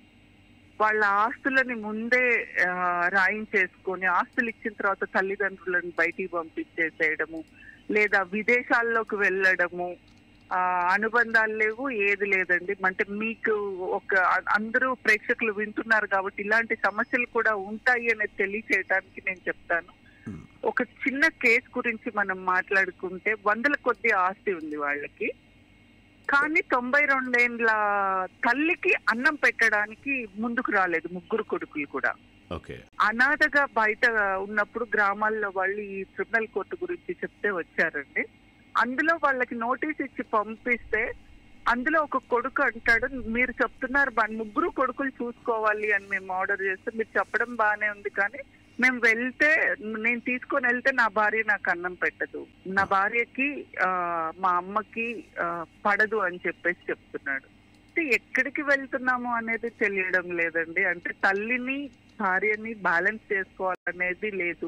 S3: వాళ్ళ ఆస్తులని ముందే ఆ, రాయించేసుకొని ఆస్తులు ఇచ్చిన తర్వాత తల్లిదండ్రులను బయటికి పంపించేసేయడము లేదా విదేశాల్లోకి వెళ్ళడము ఆ, అనుబంధాలు లేవు ఏది లేదండి అంటే మీకు ఒక అందరూ ప్రేక్షకులు వింటున్నారు కాబట్టి ఇలాంటి సమస్యలు కూడా ఉంటాయి అనేది తెలియచేయడానికి నేను చెప్తాను
S1: మ్,
S3: ఒక చిన్న కేసు గురించి మనం మాట్లాడుకుంటే వందల కొద్ది ఆస్తి ఉంది వాళ్ళకి కానీ తొంభై రెండేండ్ల తల్లికి అన్నం పెట్టడానికి ముందుకు రాలేదు ముగ్గురు కొడుకులు కూడా
S1: ఓకే
S3: అనాథగా బయట ఉన్నప్పుడు గ్రామాల్లో వాళ్ళు ఈ ట్రిబ్యునల్ కోర్టు గురించి చెప్తే వచ్చారండి అందులో వాళ్ళకి నోటీస్ ఇచ్చి పంపిస్తే అందులో ఒక కొడుకు అంటాడు మీరు చెప్తున్నారు బా- ముగ్గురు కొడుకులు చూసుకోవాలి అని మేము ఆర్డర్ చేస్తే మీరు చెప్పడం బాగానే ఉంది కానీ మేము వెళ్తే నేను తీసుకొని వెళ్తే నా భార్య నాకు అన్నం పెట్టదు నా భార్యకి ఆ, మా అమ్మకి ఆ, పడదు అని చెప్పేసి చెప్తున్నాడు అంటే ఎక్కడికి వెళ్తున్నాము అనేది తెలియడం లేదండి అంటే తల్లిని భార్యని బ్యాలెన్స్ చేసుకోవాలనేది లేదు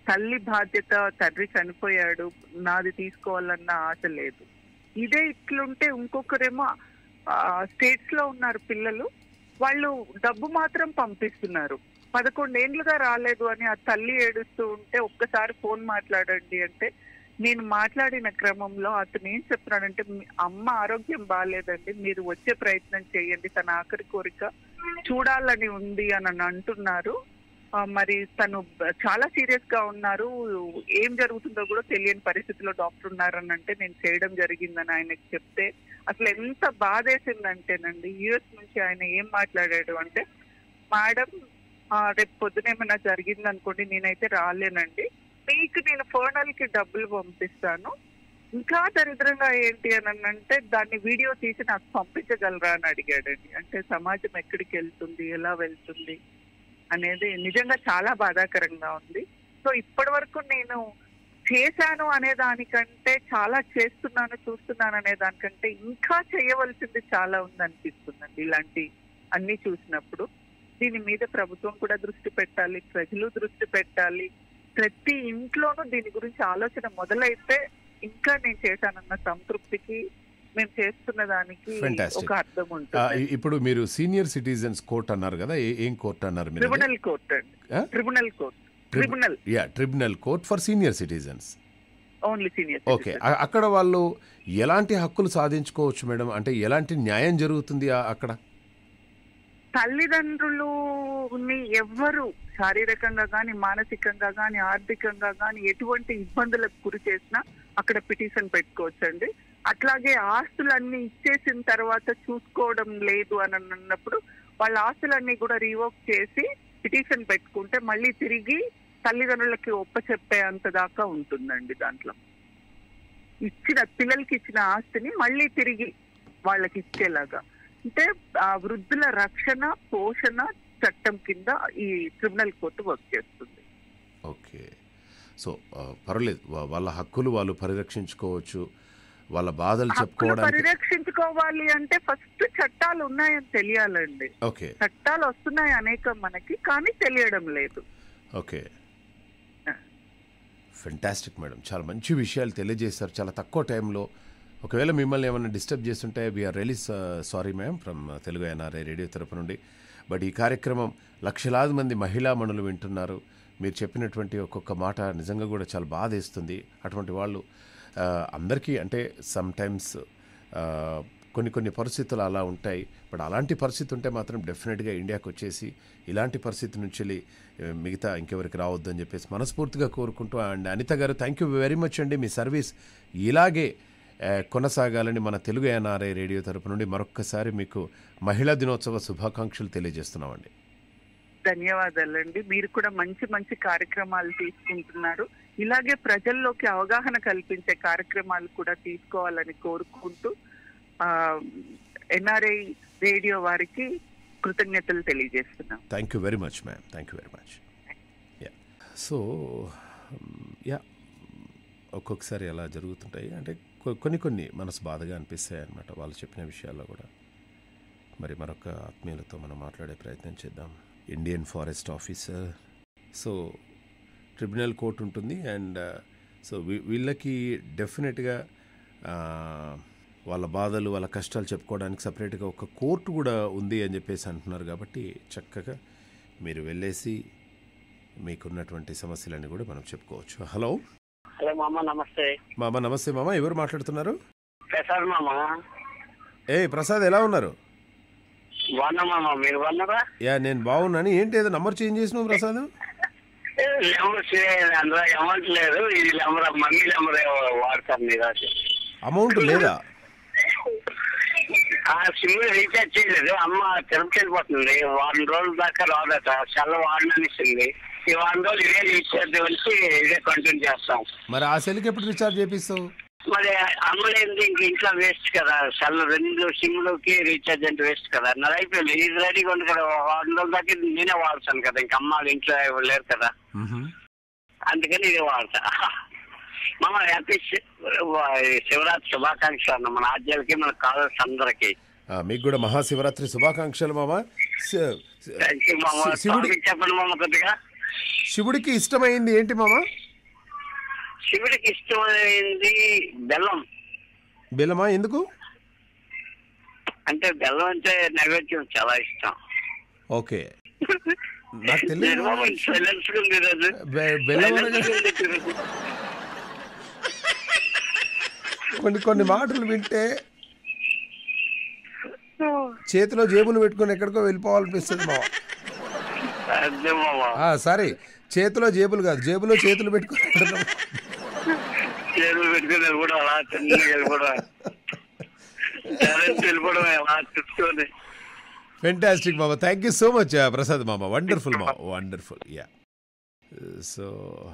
S3: తల్లి బాధ్యత తండ్రి చనిపోయాడు నాది తీసుకోవాలన్న ఆశ లేదు ఇదే ఇట్లుంటే ఇంకొకరేమో స్టేట్స్ లో ఉన్నారు పిల్లలు వాళ్ళు డబ్బు మాత్రం పంపిస్తున్నారు పదకొండేండ్లుగా రాలేదు అని ఆ తల్లి ఏడుస్తూ ఉంటే ఒక్కసారి ఫోన్ మాట్లాడండి అంటే నేను మాట్లాడిన క్రమంలో అతను ఏం చెప్తున్నాడంటే "మీ అమ్మ ఆరోగ్యం బాగాలేదండి మీరు వచ్చే ప్రయత్నం చేయండి తన ఆఖరి కోరిక చూడాలని ఉంది అని అని అంటున్నారు ఆ, మరి తను బ- చాలా సీరియస్ గా ఉన్నారు ఏం జరుగుతుందో కూడా తెలియని పరిస్థితిలో డాక్టర్ ఉన్నారని అంటే నేను చేయడం జరిగిందని ఆయనకి చెప్తే అసలు ఎంత బాధేసిందంటేనండి యుఎస్ నుంచి ఆయన ఏం మాట్లాడాడు అంటే మేడం ఆ, రేపు పొద్దున ఏమైనా జరిగింది అనుకోండి నేనైతే రాలేనండి మీకు నేను ఫోనల్ కి డబ్బులు పంపిస్తాను ఇంకా దరిద్రంగా ఏంటి అని అంటే దాన్ని వీడియో తీసి నాకు పంపించగలరా అని అడిగాడండి అంటే సమాజం ఎక్కడికి వెళ్తుంది ఎలా వెళ్తుంది అనేది నిజంగా చాలా బాధాకరంగా ఉంది సో ఇప్పటి వరకు నేను చేశాను అనే దానికంటే చాలా చేస్తున్నాను చూస్తున్నాను అనే దానికంటే ఇంకా చేయవలసింది చాలా ఉంది అనిపిస్తుందండి ఇలాంటి అన్ని చూసినప్పుడు దీని మీద ప్రభుత్వం కూడా దృష్టి పెట్టాలి ప్రజలు దృష్టి పెట్టాలి ప్రతి ఇంట్లోనూ దీని గురించి ఆలోచన మొదలైతే ఇంకా నేను చేశానన్న సంతృప్తికి మేము చేస్తున్న దానికి
S1: Fantastic.
S3: ఒక అర్థం
S1: ఆ,
S3: ఉంటుంది
S1: ఇ- ఇప్పుడు మీరు సీనియర్ సిటిజన్స్ కోర్ట్ అన్నారు కదా ఏ- ఏం కోర్ట్ అన్నారు మీరు
S3: ట్రిబ్యునల్ కోర్ట్ అండి
S1: ఆ?
S3: Tribunal court tribunal
S1: yeah tribunal court for senior citizens
S3: only senior
S1: okay అ- అక్కడ వాళ్ళు ఎలాంటి హక్కులు సాధించుకోవచ్చు మేడం అంటే ఎలాంటి న్యాయం జరుగుతుంది ఆ- అక్కడ
S3: తల్లిదండ్రులుని ఎవ్వరు శారీరకంగా గాని మానసికంగా గాని ఆర్థికంగా గాని ఎటువంటి ఇబ్బందులకు గురి చేసినా అక్కడ పిటిషన్ పెట్టుకోవచ్చండి అట్లాగే ఆస్తులన్నీ ఇచ్చేసిన తర్వాత చూసుకోవడం లేదు అని అన్నప్పుడు వాళ్ళ ఆస్తులన్నీ కూడా రీవోక్ చేసి పిటిషన్ పెట్టుకుంటే మళ్ళీ తిరిగి తల్లిదండ్రులకి ఒప్పచెప్పే అంత దాకా ఉంటుందండి దాంట్లో ఇచ్చిన పిల్లలకి ఇచ్చిన ఆస్తిని మళ్ళీ తిరిగి వాళ్ళకి ఇచ్చేలాగా అంటే ఆ వృద్ధుల రక్షణ పోషణ చట్టం కింద ఈ ట్రిబ్యునల్ కోర్టు వర్క్ చేస్తుంది
S1: ఓకే సో ఆ, పర్వాలేదు వా- వాళ్ళ హక్కులు వాళ్ళు పరిరక్షించుకోవచ్చు వాళ్ళ బాధలు
S3: హక్కులు
S1: చెప్పుకోవడానికి
S3: పరిరక్షించుకోవాలి అంటే ఫస్ట్ చట్టాలు ఉన్నాయని తెలియాలండి
S1: ఓకే
S3: చట్టాలు వస్తున్నాయి అనేకం మనకి కానీ తెలియడం లేదు
S1: ఓకే ఫెంటాస్టిక్ మేడం చాలా మంచి విషయాలు తెలియజేశారు చాలా తక్కువ టైంలో ఒకవేళ మిమ్మల్ని ఏమైనా డిస్టర్బ్ చేస్తుంటే we're really sorry ma'am from Telugu NRI radio తరపు నుండి బట్ ఈ కార్యక్రమం లక్షలాది మంది మహిళా మనులు వింటున్నారు మీరు చెప్పినటువంటి ఒక్కొక్క మాట నిజంగా కూడా చాలా బాధేస్తుంది అటువంటి వాళ్ళు ఆ, అందరికీ అంటే సమ్ టైమ్స్ కొన్ని కొన్ని పరిస్థితులు అలా ఉంటాయి బట్ అలాంటి పరిస్థితి ఉంటే మాత్రం డెఫినెట్గా ఇండియాకి వచ్చేసి ఇలాంటి పరిస్థితి నుంచి వెళ్ళి, ఆ, మిగతా ఇంకెవరికి రావద్దు అని చెప్పేసి మనస్ఫూర్తిగా కోరుకుంటూ అండ్ అనిత గారు థ్యాంక్ యూ వెరీ మచ్ అండి మీ సర్వీస్ ఇలాగే ఆ, కొనసాగాలని మన తెలుగు ఎన్ఆర్ఐ రేడియో తరపు నుండి మరొక్కసారి మీకు మహిళా దినోత్సవ శుభాకాంక్షలు తెలియజేస్తున్నామండి
S3: ధన్యవాదాలండి మీరు కూడా మంచి మంచి కార్యక్రమాలు తీసుకుంటున్నారు ఇలాగే ప్రజల్లోకి అవగాహన కల్పించే కార్యక్రమాలు కూడా తీసుకోవాలని కోరుకుంటూ ఎన్ఆర్ఐ రేడియో వారికి కృతజ్ఞతలు తెలియజేస్తున్నాం
S1: thank you very much ma'am thank you very much yeah so yeah ఒక్కొక్కసారి అలా జరుగుతుంటాయి అంటే కొ- కొన్ని కొన్ని మనసు బాధగా అనిపిస్తాయి అనమాట వాళ్ళు చెప్పిన విషయాల్లో కూడా మరి మరొక ఆత్మీయులతో మనం మాట్లాడే ప్రయత్నం చేద్దాం Indian forest officer so tribunal court ఉంటుంది అండ్ సో వీ- వీళ్ళకి డెఫినెట్గా వాళ్ళ బాధలు వాళ్ళ కష్టాలు చెప్పుకోవడానికి సపరేట్గా ఒక కోర్టు కూడా ఉంది అని చెప్పేసి అంటున్నారు కాబట్టి చక్కగా మీరు వెళ్ళేసి మీకున్నటువంటి సమస్యలన్నీ కూడా మనం చెప్పుకోవచ్చు హలో
S4: హలో మామ నమస్తే
S1: మామ నమస్తే మామ ఎవరు మాట్లాడుతున్నారు
S4: ప్రసాద్ మామ
S1: ఏ ప్రసాద్ ఎలా ఉన్నారు
S4: బాగున్నా మామ మీరు బాగున్నారా
S1: యా నేను బాగున్నాను ఏంటి ఏదో నంబర్ చేంజ్ చేసినావు ప్రసాద్
S4: నెంబర్ అందులో అమౌంట్ లేదు ఇది నెంబర్ మమ్మీ నెంబర్ వాడతారు మీరు అది
S1: అమౌంట్ లేదా
S4: ఆ సిమ్ రీఛార్జ్ చేయలేదు అమ్మ తిరుపతి వెళ్ళిపోతుంది వారం రోజుల దాకా రాదట సెల్ వాడనిస్తుంది ఈ వారం రోజులు ఇదే రీఛార్జ్ వచ్చి ఇదే కంటిన్యూ చేస్తాం
S1: మరి ఆ సెల్కి ఎప్పుడు రీఛార్జ్ చేపిస్తావు
S4: మరి అమ్మలేంది ఇంక ఇంట్లో వేస్ట్ కదా సెల్ రెండు సిమ్లకి రీఛార్జ్ అంటే వేస్ట్ కదా నాది అయిపోయింది ఇది రెడీగా ఉంది కదా వారం రోజుల దాకా నేనే వాడతాను కదా ఇంక అమ్మ వాళ్ళ ఇంట్లో ఎవరు లేరు కదా అందుకని ఇది వాడతా మామ హ్యాపీ శి- శివరాత్రి శుభాకాంక్షలు అన్న మన ఆద్యాలకి మన కాలర్స్ అందరికి
S1: ఆ, మీకు కూడా మహాశివరాత్రి శుభాకాంక్షలు మామ శి-
S4: థ్యాంక్ యూ మామ
S1: శి- శివుడి
S4: టాపిక్ చెప్పండి మామ కొద్దిగా
S1: శివుడికి ఇష్టమైంది ఏంటి మామ
S4: శివుడికి ఇష్టమైంది బెల్లం
S1: బెల్లమా ఎందుకు
S4: అంటే బెల్లం అంటే నైవేద్యం చాలా ఇష్టం
S1: ఓకే నాకు
S4: నేను
S1: తెలియదు
S4: బాబు సైలెన్స్ గా ఉంది ఈరోజు.
S1: బె- బెల్లం
S4: Silence
S1: అనగా-
S4: గా ఉంది ఈరోజు.
S1: కొన్ని కొన్ని మాటలు వింటే చేతిలో జేబులు పెట్టుకొని ఎక్కడికో వెళ్ళిపోవాలనిపిస్తుంది మామ
S4: అదే మామ
S1: ఆ, సారీ చేతిలో జేబులు కాదు జేబులో చేతులు పెట్టుకొని వెళ్ళడం.
S4: చేతులు పెట్టుకుని వెళ్ళిపోవడం అలా చిన్నగా వెళ్ళిపోవడం కరెంట్ వెళ్ళిపోవడం అలా చుట్టుకొని
S1: ఫెంటాస్టిక్ మామ thank you so much Prasad మామ వండర్ఫుల్ మామ wonderful yeah so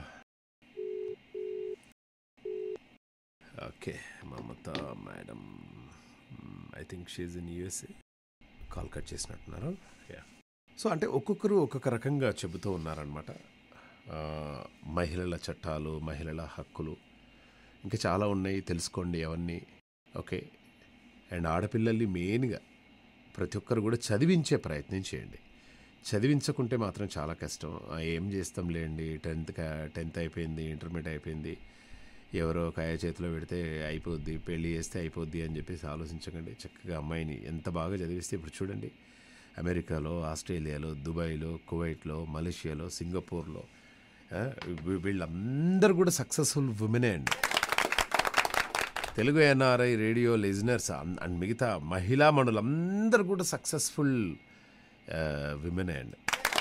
S1: okay Mamata madam I think she's in USA call cut చేసినట్టున్నారు యా సో అంటే ఒక్కొక్కరు ఒక్కొక్క రకంగా చెబుతూ ఉన్నారనమాట మహిళల చట్టాలు మహిళల హక్కులు ఇంకా చాలా ఉన్నాయి తెలుసుకోండి అవన్నీ ఓకే అండ్ ఆడపిల్లల్ని మెయిన్గా ప్రతి ఒక్కరు కూడా చదివించే ప్రయత్నం చేయండి చదివించకుంటే మాత్రం చాలా కష్టం ఆ, ఏం చేస్తాం లేండి టెన్త్ టెన్త్ అయిపోయింది ఇంటర్మీడియట్ అయిపోయింది ఎవరో కాయ చేతిలో పెడితే అయిపోద్ది పెళ్లి చేస్తే అయిపోద్ది అని చెప్పేసి ఆలోచించకండి చక్కగా అమ్మాయిని ఎంత బాగా చదివిస్తే ఇప్పుడు చూడండి అమెరికాలో ఆస్ట్రేలియాలో దుబాయ్లో కువైట్లో మలేషియాలో సింగపూర్లో ఆ, వీ- వీళ్ళందరూ కూడా సక్సెస్ఫుల్ ఉమెనే అండి Telugu NRI radio listeners and మిగతా మహిళా మనులందరూ కూడా సక్సెస్ఫుల్ విమెన్ అండ్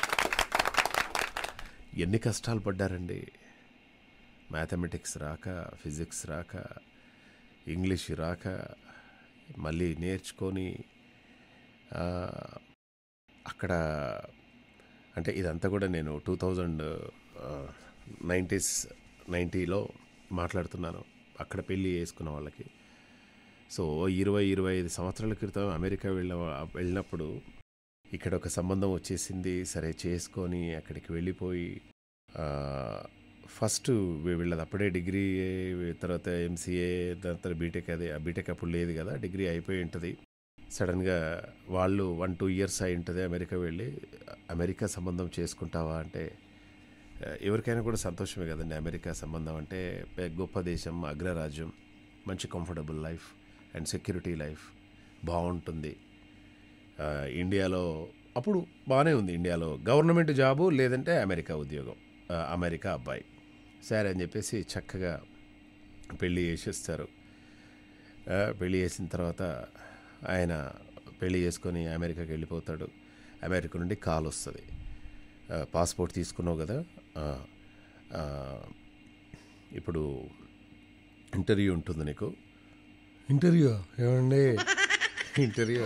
S1: ఎన్ని కష్టాలు పడ్డారండి మ్యాథమెటిక్స్ రాక ఫిజిక్స్ రాక ఇంగ్లీష్ రాక మళ్ళీ నేర్చుకొని ఆ, అక్కడ అంటే ఇదంతా కూడా నేను టూ థౌజండ్ నైంటీస్ నైంటీలో మాట్లాడుతున్నాను అక్కడ పెళ్ళి చేసుకున్న వాళ్ళకి సో ఇరవై ఇరవై ఐదు సంవత్సరాల క్రితం అమెరికా వెళ్ళ వెళ్ళినప్పుడు ఇక్కడ ఒక సంబంధం వచ్చేసింది సరే చేసుకొని అక్కడికి వెళ్ళిపోయి ఆ, ఫస్ట్ వీ- వీళ్ళది అప్పుడే డిగ్రీ తర్వాత ఎంసీఏ దాని తర్వాత బీటెక్ అదే ఆ బీటెక్ అప్పుడు లేదు కదా డిగ్రీ అయిపోయి ఉంటుంది సడన్గా వాళ్ళు వన్ టూ ఇయర్స్ అయి ఉంటుంది అమెరికా వెళ్ళి అమెరికా సంబంధం చేసుకుంటావా అంటే ఆ, ఎవరికైనా కూడా సంతోషమే కదండి అమెరికా సంబంధం అంటే పె- గొప్ప దేశం అగ్రరాజ్యం మంచి comfortable life and security life బాగుంటుంది ఆ, ఇండియాలో అప్పుడు బాగానే ఉంది ఇండియాలో గవర్నమెంట్ జాబు లేదంటే అమెరికా ఉద్యోగం ఆ, అమెరికా అబ్బాయి సరే అని చెప్పేసి చక్కగా పెళ్ళి చేసేస్తారు ఆ, పెళ్ళి చేసిన తర్వాత ఆయన పెళ్ళి చేసుకొని అమెరికాకి వెళ్ళిపోతాడు అమెరికా నుండి కాల్ వస్తుంది ఆ, పాస్పోర్ట్ తీసుకున్నావు కదా ఆ, ఆ, ఇప్పుడు ఇంటర్వ్యూ ఉంటుంది నీకు ఇంటర్వ్యూ ఏమండి ఇంటర్వ్యూ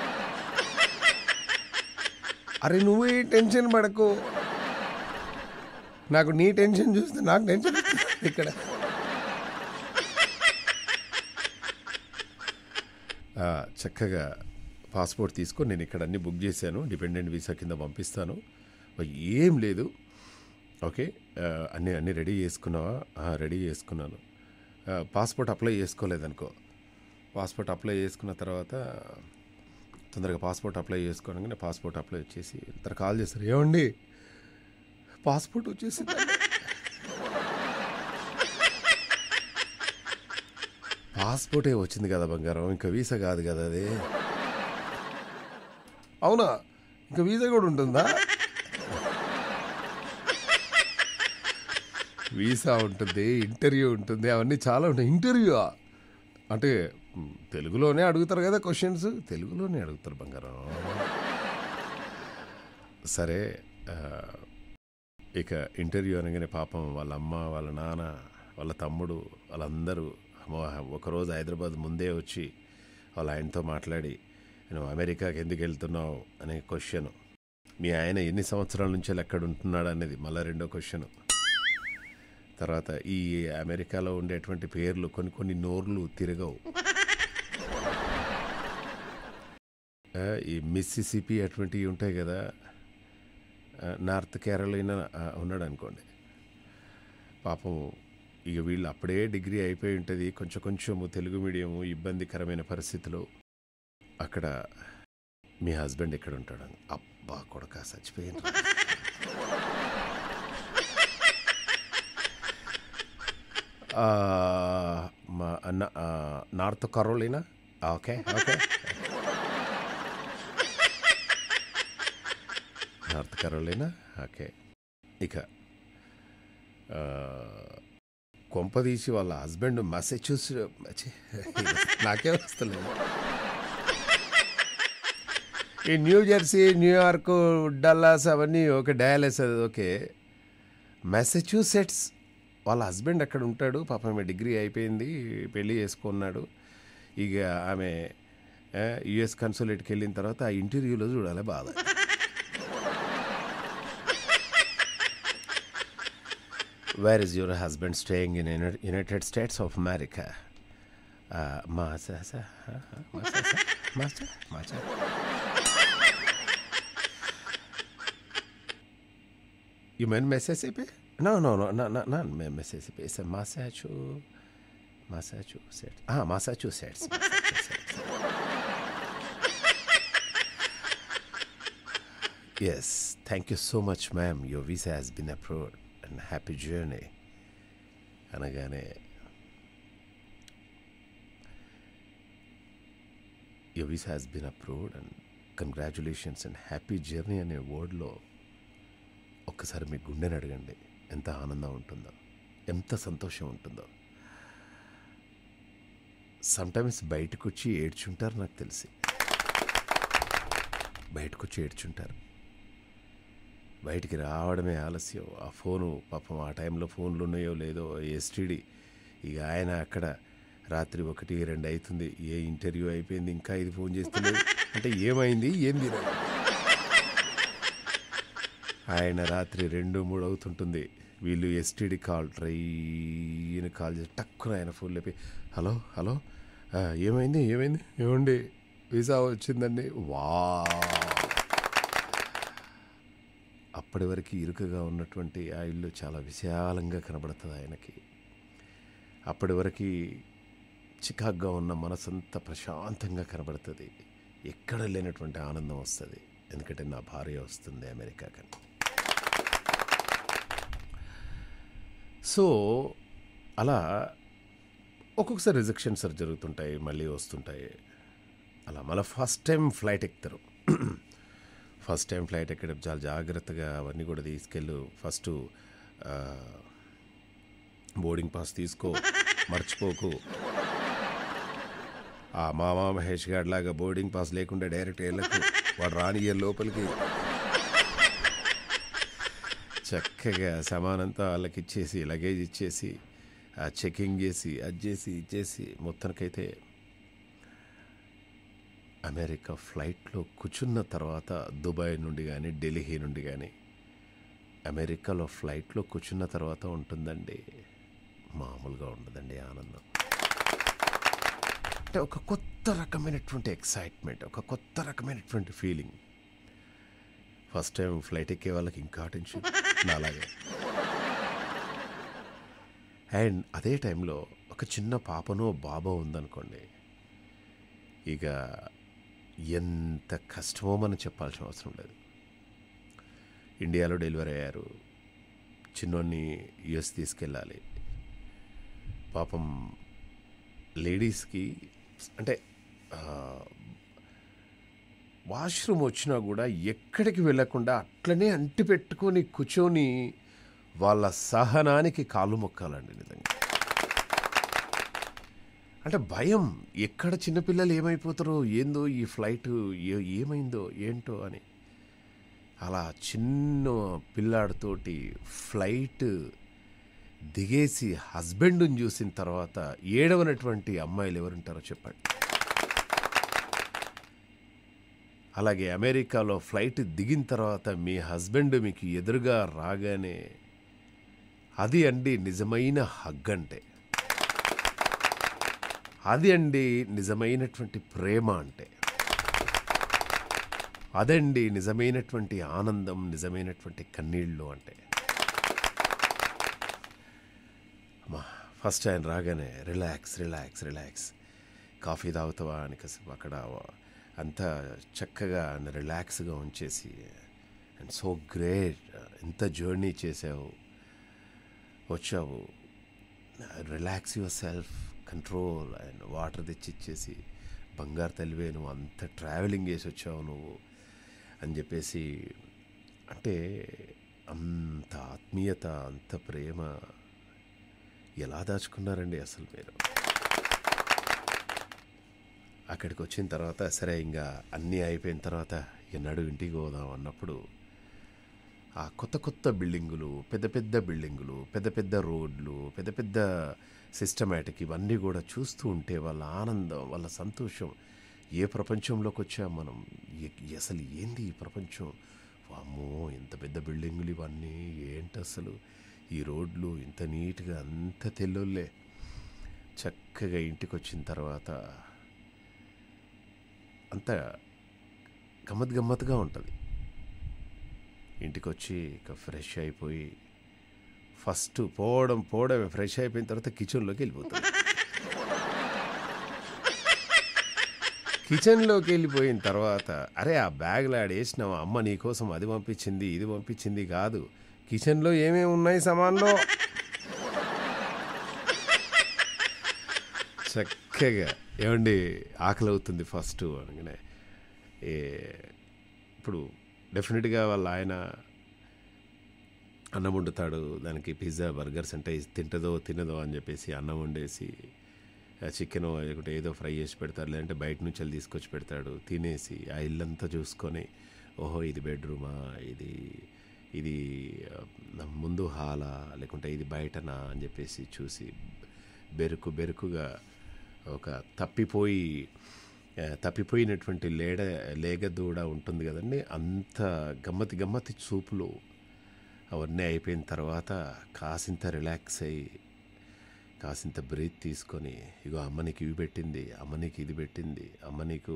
S1: అరే నువ్వు ఈ టెన్షన్ పడకు నాకు నీ టెన్షన్ చూస్తే నాకు టెన్షన్ వస్తుంది ఇక్కడ ఆ, చక్కగా పాస్పోర్ట్ తీసుకొని నేను ఇక్కడ అన్ని బుక్ చేశాను డిపెండెంట్ వీసా కింద పంపిస్తాను మరి ఏం లేదు ఓకే ఆ, అన్నీ అన్నీ రెడీ చేసుకున్నావా ఆ, రెడీ చేసుకున్నాను ఆ, పాస్పోర్ట్ అప్లై చేసుకోలేదనుకో పాస్పోర్ట్ అప్లై చేసుకున్న తర్వాత తొందరగా పాస్పోర్ట్ అప్లై చేసుకోనగానే పాస్పోర్ట్ అప్లై వచ్చేసి తర్వాత కాల్ చేస్తారు ఏమండి పాస్పోర్ట్ వచ్చేసింది పాస్పోర్టే వచ్చింది కదా బంగారం ఇంకా వీసా కాదు కదా అది అవునా ఇంకా వీసా కూడా ఉంటుందా వీసా ఉంటుంది ఇంటర్వ్యూ ఉంటుంది అవన్నీ చాలా ఉంటాయి ఇంటర్వ్యూ అంటే మ్, తెలుగులోనే అడుగుతారు కదా క్వశ్చన్స్ తెలుగులోనే అడుగుతారు బంగారం సరే ఆ, ఇక ఇంటర్వ్యూ అనగానే పాపం వాళ్ళ అమ్మ వాళ్ళ నాన్న వాళ్ళ తమ్ముడు వాళ్ళందరూ అమ్మో, ఒకరోజు హైదరాబాద్ ముందే వచ్చి వాళ్ళ ఆయనతో మాట్లాడి నువ్వు అమెరికాకి ఎందుకు వెళ్తున్నావు అనే క్వశ్చన్ మీ ఆయన ఎన్ని సంవత్సరాల నుంచి ఎక్కడ ఉంటున్నాడు అనేది మళ్ళీ రెండో క్వశ్చన్ తర్వాత ఈ అమెరికాలో ఉండేటువంటి పేర్లు కొన్ని కొన్ని నోర్లు తిరగవు ఆ, ఈ మిస్సిసిపి అటువంటివి ఉంటాయి కదా ఆ, నార్త్ కేరళైనా ఉన్నాడు అనుకోండి పాపం ఇక వీళ్ళు అప్పుడే డిగ్రీ అయిపోయి ఉంటుంది కొంచెం కొంచెం తెలుగు మీడియము ఇబ్బందికరమైన పరిస్థితులు అక్కడ మీ హస్బెండ్ ఎక్కడ ఉంటాడు అబ్బా కొడక చచ్చిపోయాను మా న- ఆ, North Carolina okay okay North Carolina okay ఇక ఆ, కొంపదీసి వాళ్ళ హస్బెండ్ మెసేజ్యూస్ నాకే వస్తలేదు ఈ న్యూ జెర్సీ న్యూయార్క్ డల్లాస్ అవన్నీ ఓకే డయాలస్ అది ఓకే మెసచ్యూసెట్స్ వాళ్ళ హస్బెండ్ అక్కడ ఉంటాడు పాపం ఆమె డిగ్రీ అయిపోయింది పెళ్ళి చేసుకున్నాడు ఇక ఆమె యుఎస్ కన్సులేట్కి వెళ్ళిన తర్వాత ఆ ఇంటర్వ్యూలో చూడాలి బాధ where is your husband staying in United States of America మాసా మాసా మాసా You mean Mississippi? No, no, no, not, not, not Mississippi. It's a Massachusetts. Massachusetts. Ah, Massachusetts. Massachusetts. yes, thank you so much, ma'am. Your visa has been approved and happy journey. అనగానే your visa has been approved and congratulations and happy journey అనే వర్డ్లో ఒక్కసారి మీ గుండెని అడగండి ఎంత ఆనందం ఉంటుందో ఎంత సంతోషం ఉంటుందో సమ్టైమ్స్ బయటకు వచ్చి ఏడ్చుంటారు నాకు తెలిసి బయటకు వచ్చి ఏడ్చుంటారు బయటికి రావడమే ఆలస్యం ఆ ఫోను పాపం ఆ టైంలో ఫోన్లు ఉన్నాయో లేదో ఎస్టీడీ ఇక ఆయన అక్కడ రాత్రి ఒకటి రెండు అవుతుంది ఏ ఇంటర్వ్యూ అయిపోయింది ఇంకా ఇది ఫోన్ చేస్తలేదు అంటే ఏమైంది ఏంది రా? ఆయన రాత్రి రెండు మూడు అవుతుంటుంది వీళ్ళు ఎస్టీడీ కాల్ ట్రైన్ కాల్ చేసి టక్కున ఆయన ఫోన్ లేపి హలో హలో ఆ, ఏమైంది ఏమైంది ఏమండి వీసా వచ్చిందండి వా అప్పటి వరకు ఇరుకగా ఉన్నటువంటి ఆ ఇల్లు చాలా విశాలంగా కనబడుతుంది ఆయనకి అప్పటి వరకు చికాగ్గా ఉన్న మనసంతా ప్రశాంతంగా కనబడుతుంది ఎక్కడ లేనటువంటి ఆనందం వస్తుంది ఎందుకంటే నా భార్య వస్తుంది అమెరికాకని సో అలా ఒక్కొక్కసారి రిజెక్షన్స్ జరుగుతుంటాయి మళ్ళీ వస్తుంటాయి అలా మళ్ళీ ఫస్ట్ టైం ఫ్లైట్ ఎక్కుతారు ఫస్ట్ టైం ఫ్లైట్ ఎక్కడ చాలా జాగ్రత్తగా అవన్నీ కూడా తీసుకెళ్ళు ఫస్ట్ బోర్డింగ్ పాస్ తీసుకో మర్చిపోకు ఆ మామా మహేష్ గారి లాగా బోర్డింగ్ పాస్ లేకుండా డైరెక్ట్ వెళ్ళకు వాడు రానియే లోపలికి చక్కగా సమానంతా వాళ్ళకి ఇచ్చేసి లగేజ్ ఇచ్చేసి ఆ చెకింగ్ చేసి అది చేసి ఇచ్చేసి మొత్తానికైతే అమెరికా ఫ్లైట్లో కూర్చున్న తర్వాత దుబాయ్ నుండి కానీ ఢిల్లీ నుండి కానీ అమెరికాలో ఫ్లైట్లో కూర్చున్న తర్వాత ఉంటుందండి మామూలుగా ఉండదండి ఆనందం అంటే ఒక కొత్త రకమైనటువంటి ఎక్సైట్మెంట్ ఒక కొత్త రకమైనటువంటి ఫీలింగ్ ఫస్ట్ టైం ఫ్లైట్ ఎక్కే వాళ్ళకి ఇంకా టెన్షన్ నాలాగే అండ్ అదే టైంలో ఒక చిన్న పాపనో బాబో ఉందనుకోండి ఇక ఎంత కష్టమో మనం చెప్పాల్సిన అవసరం లేదు ఇండియాలో డెలివరీ అయ్యారు చిన్నోడిని యుఎస్ తీసుకెళ్ళాలి పాపం లేడీస్కి అంటే ఆ, వాష్రూమ్ వచ్చినా కూడా ఎక్కడికి వెళ్ళకుండా అట్లనే అంటి పెట్టుకొని కూర్చొని వాళ్ళ సహనానికి కాలు మొక్కాలండి నిజంగా అంటే భయం ఎక్కడ చిన్నపిల్లలు ఏమైపోతారో ఏందో ఈ ఫ్లైట్ ఏ ఏమైందో ఏంటో అని అలా చిన్న పిల్లాడితోటి ఫ్లైట్ దిగేసి హస్బెండ్ని చూసిన తర్వాత ఏడవనటువంటి అమ్మాయిలు ఎవరుంటారో చెప్పండి అలాగే అమెరికాలో ఫ్లైట్ దిగిన తర్వాత మీ హస్బెండ్ మీకు ఎదురుగా రాగానే అది అండి నిజమైన హగ్ అంటే అది అండి నిజమైనటువంటి ప్రేమ అంటే అదండి నిజమైనటువంటి ఆనందం నిజమైనటువంటి కన్నీళ్ళు అంటే అమ్మా ఫస్ట్ ఆయన రాగానే రిలాక్స్ రిలాక్స్ రిలాక్స్ కాఫీ తాగుతావా అని కాసేపు అక్కడ అంతా చక్కగా రిలాక్స్గా ఉంచేసి అండ్ సో గ్రేట్ ఎంత జర్నీ చేసావు వచ్చావు relax yourself control and water తెచ్చి ఇచ్చేసి బంగారు తల్లివే నువ్వు అంత ట్రావెలింగ్ చేసి వచ్చావు నువ్వు అని చెప్పేసి అంటే అంత ఆత్మీయత అంత ప్రేమ ఎలా దాచుకున్నారండి అసలు మీరు అక్కడికి వచ్చిన తర్వాత సరే ఇంకా అన్నీ అయిపోయిన తర్వాత ఎన్నడు ఇంటికి పోదాం అన్నప్పుడు ఆ కొత్త కొత్త బిల్డింగులు పెద్ద పెద్ద బిల్డింగులు పెద్ద పెద్ద రోడ్లు పెద్ద పెద్ద సిస్టమేటిక్ ఇవన్నీ కూడా చూస్తూ ఉంటే వాళ్ళ ఆనందం వాళ్ళ సంతోషం ఏ ప్రపంచంలోకి వచ్చాం మనం ఎ- అసలు ఏంది ఈ ప్రపంచం వామ్మో ఎంత పెద్ద బిల్డింగులు ఇవన్నీ ఏంటి అసలు ఈ రోడ్లు ఇంత నీట్గా అంత తెల్లోళ్ళే చక్కగా ఇంటికి వచ్చిన తర్వాత అంత గమ్మత్ గమ్మత్తుగా ఉంటుంది ఇంటికి వచ్చి ఇక ఫ్రెష్ అయిపోయి ఫస్ట్ పోవడం పోవడం ఫ్రెష్ అయిపోయిన తర్వాత కిచెన్లోకి వెళ్ళిపోతుంది కిచెన్లోకి వెళ్ళిపోయిన తర్వాత అరే ఆ బ్యాగ్లో ఆడేసినావు అమ్మ నీకోసం అది పంపించింది ఇది పంపించింది కాదు కిచెన్లో ఏమేమి ఉన్నాయి సామాన్లో చక్కగా ఏమండి ఆకలి అవుతుంది ఫస్ట్ అనగానే ఏ ఇప్పుడు డెఫినెట్గా వాళ్ళ ఆయన అన్నం వండుతాడు దానికి పిజ్జా బర్గర్స్ అంటే ఇది తింటదో తినదో అని చెప్పేసి అన్నం వండేసి చికెన్ లేకుంటే ఏదో ఫ్రై చేసి పెడతారు లేదంటే బయట నుంచి వెళ్ళి తీసుకొచ్చి పెడతాడు తినేసి ఆ ఇల్లంతా చూసుకొని ఓహో ఇది బెడ్రూమా ఇది ఇది ఆ, ముందు హాలా లేకుంటే ఇది బయటనా అని చెప్పేసి చూసి బెరుకు బెరుకుగా ఒక తప్పిపోయి ఆ, తప్పిపోయినటువంటి లేడ లేగదూడ ఉంటుంది కదండి అంత గమ్మతి గమ్మతి చూపులు అవన్నీ అయిపోయిన తర్వాత కాసింత రిలాక్స్ అయ్యి కాసింత బ్రీత్ తీసుకొని ఇగో అమ్మ నీకు ఇవి పెట్టింది అమ్మ నీకు ఇది పెట్టింది అమ్మ నీకు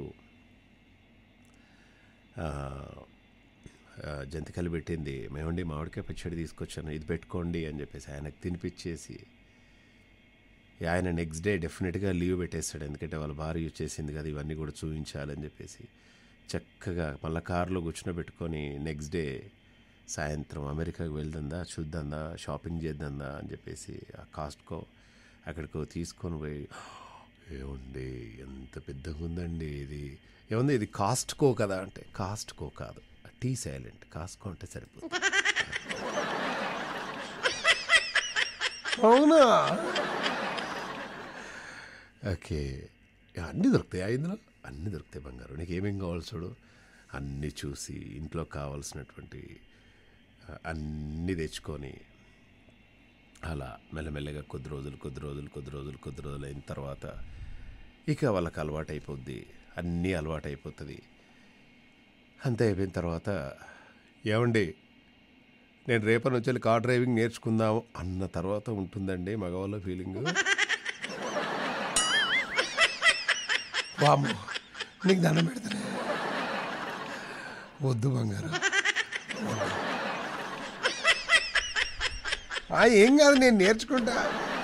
S1: ఆ, ఆ, జంతికలు పెట్టింది మేమండి మామిడికాయ పచ్చడి తీసుకొచ్చాను ఇది పెట్టుకోండి అని చెప్పేసి ఆయనకు తినిపించేసి ఆయన నెక్స్ట్ డే డెఫినెట్గా లీవ్ పెట్టేస్తాడు ఎందుకంటే వాళ్ళ భార్య వచ్చేసింది కదా ఇవన్నీ కూడా చూపించాలని చెప్పేసి చక్కగా మళ్ళీ కారులో కూర్చుని నెక్స్ట్ డే సాయంత్రం అమెరికాకి వెళ్తుందా చూద్దాందా షాపింగ్ చేద్దాందా అని చెప్పేసి ఆ కాస్ట్కో అక్కడికో తీసుకొని పోయి ఏముంది ఎంత పెద్దగా ఉందండి ఇది ఏముంది ఇది కాస్ట్కో కదా అంటే కాస్ట్కో కాదు టీ సైలెంట్ కాస్ట్కో అంటే సరిపోతుంది అవునా ఓకే అన్నీ దొరుకుతాయి ఇందులో అన్నీ దొరుకుతాయి బంగారు నీకు ఏమేం కావాలి చూడు అన్నీ చూసి ఇంట్లో కావాల్సినటువంటి ఆ, అన్నీ తెచ్చుకొని అలా మెల్లమెల్లగా కొద్ది రోజులు కొద్ది రోజులు కొద్ది రోజులు కొద్ది రోజులు అయిన తర్వాత ఇక వాళ్ళకి అలవాటు అయిపోద్ది అన్నీ అలవాటు అయిపోతుంది అంతే అయిపోయిన తర్వాత ఏమండి నేను రేపటి నుంచి వెళ్ళి కార్ డ్రైవింగ్ నేర్చుకుందాం అన్న తర్వాత ఉంటుందండి మగవాళ్ళ ఫీలింగ్ వామ్మో నీకు దండం పెడతానే వద్దు బంగారు ఆ, ఏం కాదు నేను నేర్చుకుంటా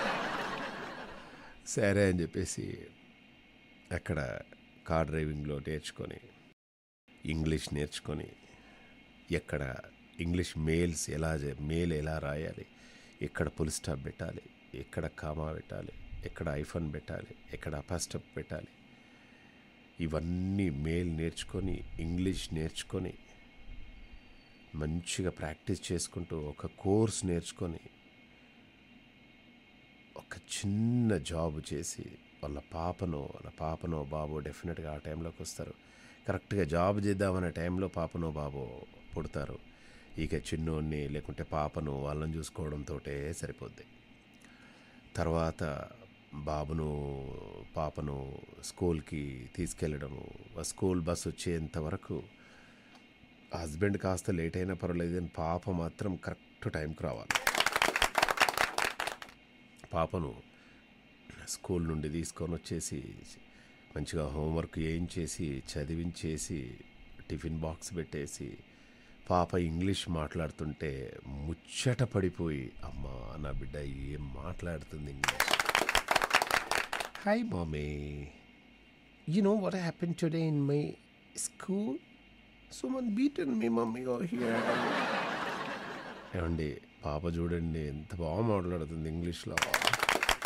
S1: సరే అని చెప్పేసి అక్కడ కార్ డ్రైవింగ్లో నేర్చుకొని ఇంగ్లీష్ నేర్చుకొని ఎక్కడ ఇంగ్లీష్ మెయిల్స్ ఎలా చే- మెయిల్ ఎలా రాయాలి ఎక్కడ పుల్ స్టాప్ పెట్టాలి ఎక్కడ కామా పెట్టాలి ఎక్కడ ఐఫోన్ పెట్టాలి ఎక్కడ అపాస్టప్ పెట్టాలి ఇవన్నీ మెయిల్ నేర్చుకొని ఇంగ్లీష్ నేర్చుకొని మంచిగా ప్రాక్టీస్ చేసుకుంటూ ఒక కోర్స్ నేర్చుకొని ఒక చిన్న జాబ్ చేసి వాళ్ళ పాపను వాళ్ళ పాపనో బాబో డెఫినెట్గా ఆ టైంలోకి వస్తారు కరెక్ట్గా జాబ్ చేద్దామనే టైంలో పాపనో బాబో పుడతారు ఇక చిన్నోడిని లేకుంటే పాపను వాళ్ళని చూసుకోవడంతో సరిపోద్ది తర్వాత బాబును పాపను స్కూల్కి తీసుకెళ్ళడము ఆ స్కూల్ బస్ వచ్చేంత వరకు హస్బెండ్ కాస్త లేట్ అయినా పర్వాలేదు కానీ పాప మాత్రం కరెక్ట్ టైంకి రావాలి పాపను స్కూల్ నుండి తీసుకొని వచ్చేసి మంచిగా హోంవర్క్ చేయించేసి చదివించేసి టిఫిన్ బాక్స్ పెట్టేసి పాప ఇంగ్లీష్ మాట్లాడుతుంటే ముచ్చట పడిపోయి అమ్మా నా బిడ్డ ఏం మాట్లాడుతుంది English hi mommy you know what happen today in my school Suman beaten me mummy here ఏమండి పాప చూడండి ఎంత బాగా మాట్లాడుతుంది ఇంగ్లీష్లో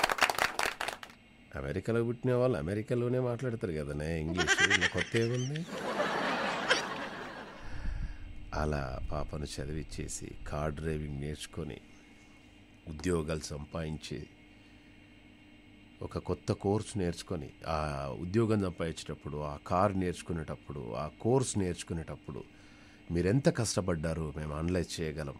S1: అమెరికాలో పుట్టిన వాళ్ళు అమెరికాలోనే మాట్లాడతారు కదనే ఇంగ్లీష్ ఇలా కొత్త ఏముంది అలా పాపను చదివిచ్చేసి కార్ డ్రైవింగ్ నేర్చుకొని ఉద్యోగాలు సంపాదించి ఒక కొత్త కోర్సు నేర్చుకొని ఆ ఉద్యోగం సంపాదించేటప్పుడు ఆ కార్ నేర్చుకునేటప్పుడు ఆ కోర్స్ నేర్చుకునేటప్పుడు మీరు ఎంత కష్టపడ్డారో మేము అనలైజ్ చేయగలం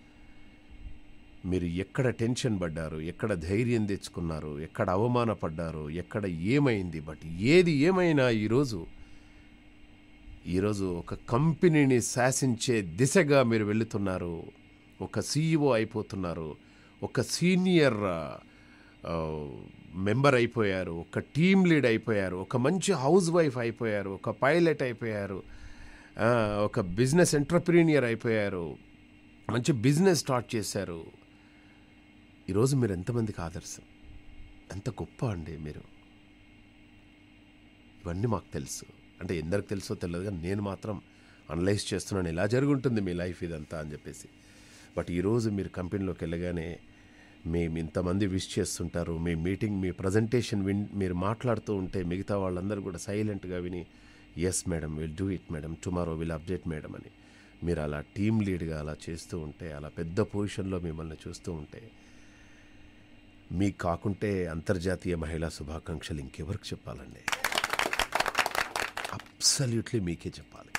S1: మీరు ఎక్కడ టెన్షన్ పడ్డారు ఎక్కడ ధైర్యం తెచ్చుకున్నారు ఎక్కడ అవమానపడ్డారు ఎక్కడ ఏమైంది బట్ ఏది ఏమైనా ఈరోజు ఈరోజు ఒక కంపెనీని శాసించే దిశగా మీరు వెళుతున్నారు ఒక సీఈఓ అయిపోతున్నారు ఒక సీనియర్ ఆ, మెంబర్ అయిపోయారు ఒక టీమ్ లీడ్ అయిపోయారు ఒక మంచి హౌస్ వైఫ్ అయిపోయారు ఒక పైలట్ అయిపోయారు ఆ, ఒక బిజినెస్ ఎంటర్ప్రీనియర్ అయిపోయారు మంచి బిజినెస్ స్టార్ట్ చేశారు ఈరోజు మీరు ఎంతమందికి ఆదర్శం ఎంత గొప్ప అండి మీరు ఇవన్నీ మాకు తెలుసు అంటే ఎందరికి తెలుసో తెలియదు కానీ నేను మాత్రం అనలైజ్ చేస్తున్నాను ఇలా జరుగుంటుంది మీ లైఫ్ ఇదంతా అని చెప్పేసి బట్ ఈరోజు మీరు కంపెనీలోకి వెళ్ళగానే మేము ఇంతమంది విష్ చేస్తుంటారు మీ మీటింగ్ మీ ప్రజెంటేషన్ విన్ మీరు మాట్లాడుతూ ఉంటే మిగతా వాళ్ళందరూ కూడా సైలెంట్గా విని yes madam will do it madam tomorrow will update madam అని మీరు అలా టీమ్ లీడ్గా అలా చేస్తూ ఉంటే అలా పెద్ద పొజిషన్లో మిమ్మల్ని చూస్తూ ఉంటే మీకు కాకుంటే అంతర్జాతీయ మహిళా శుభాకాంక్షలు ఇంకెవరికి చెప్పాలండి అబ్సల్యూట్లీ మీకే చెప్పాలి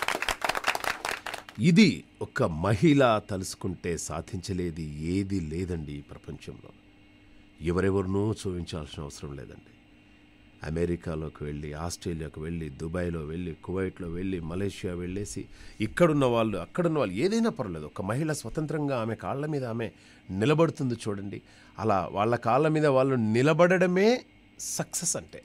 S1: ఇది ఒక మహిళ తలుసుకుంటే సాధించలేది ఏది లేదండి ఈ ప్రపంచంలో ఎవరెవరినో చూపించాల్సిన అవసరం లేదండి అమెరికాలోకి వెళ్ళి ఆస్ట్రేలియాకు వెళ్ళి దుబాయ్లో వెళ్ళి కువైట్లో వెళ్ళి మలేషియా వెళ్ళేసి ఇక్కడున్న వాళ్ళు అక్కడున్న వాళ్ళు ఏదైనా పర్లేదు ఒక మహిళ స్వతంత్రంగా ఆమె కాళ్ళ మీద ఆమె నిలబడుతుంది చూడండి అలా వాళ్ళ కాళ్ళ మీద వాళ్ళు నిలబడడమే సక్సెస్ అంటే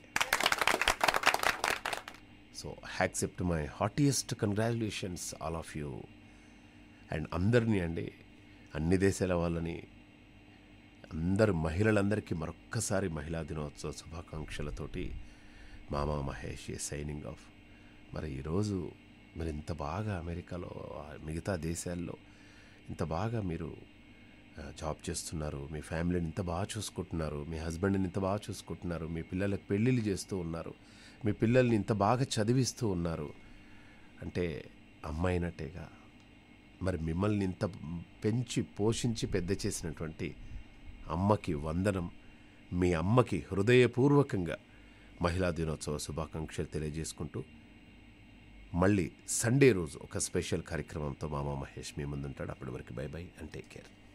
S1: so accept my heartiest congratulations all of you and అందరినీ అండి అన్ని దేశాల వాళ్ళని అందరు మహిళలందరికీ మరొక్కసారి మహిళా దినోత్సవ శుభాకాంక్షలతోటి మామా మహేష్ ఏ సైనింగ్ ఆఫ్ మరి ఈరోజు మీరు ఇంత బాగా అమెరికాలో ఆ మిగతా దేశాల్లో ఇంత బాగా మీరు ఆ, జాబ్ చేస్తున్నారు మీ ఫ్యామిలీని ఇంత బాగా చూసుకుంటున్నారు మీ హస్బెండ్ని ఇంత బాగా చూసుకుంటున్నారు మీ పిల్లలకు పెళ్ళిళ్ళు చేస్తూ ఉన్నారు మీ పిల్లల్ని ఇంత బాగా చదివిస్తూ ఉన్నారు అంటే అమ్మాయినట్టేగా మరి మిమ్మల్ని ఇంత పెంచి పోషించి పెద్ద చేసినటువంటి అమ్మకి వందనం మీ అమ్మకి హృదయపూర్వకంగా మహిళా దినోత్సవ శుభాకాంక్షలు తెలియజేసుకుంటూ మళ్ళీ సండే రోజు ఒక స్పెషల్ కార్యక్రమంతో మామ మహేష్ మీ ముందుంటాడు అప్పటి వరకు bye bye and take care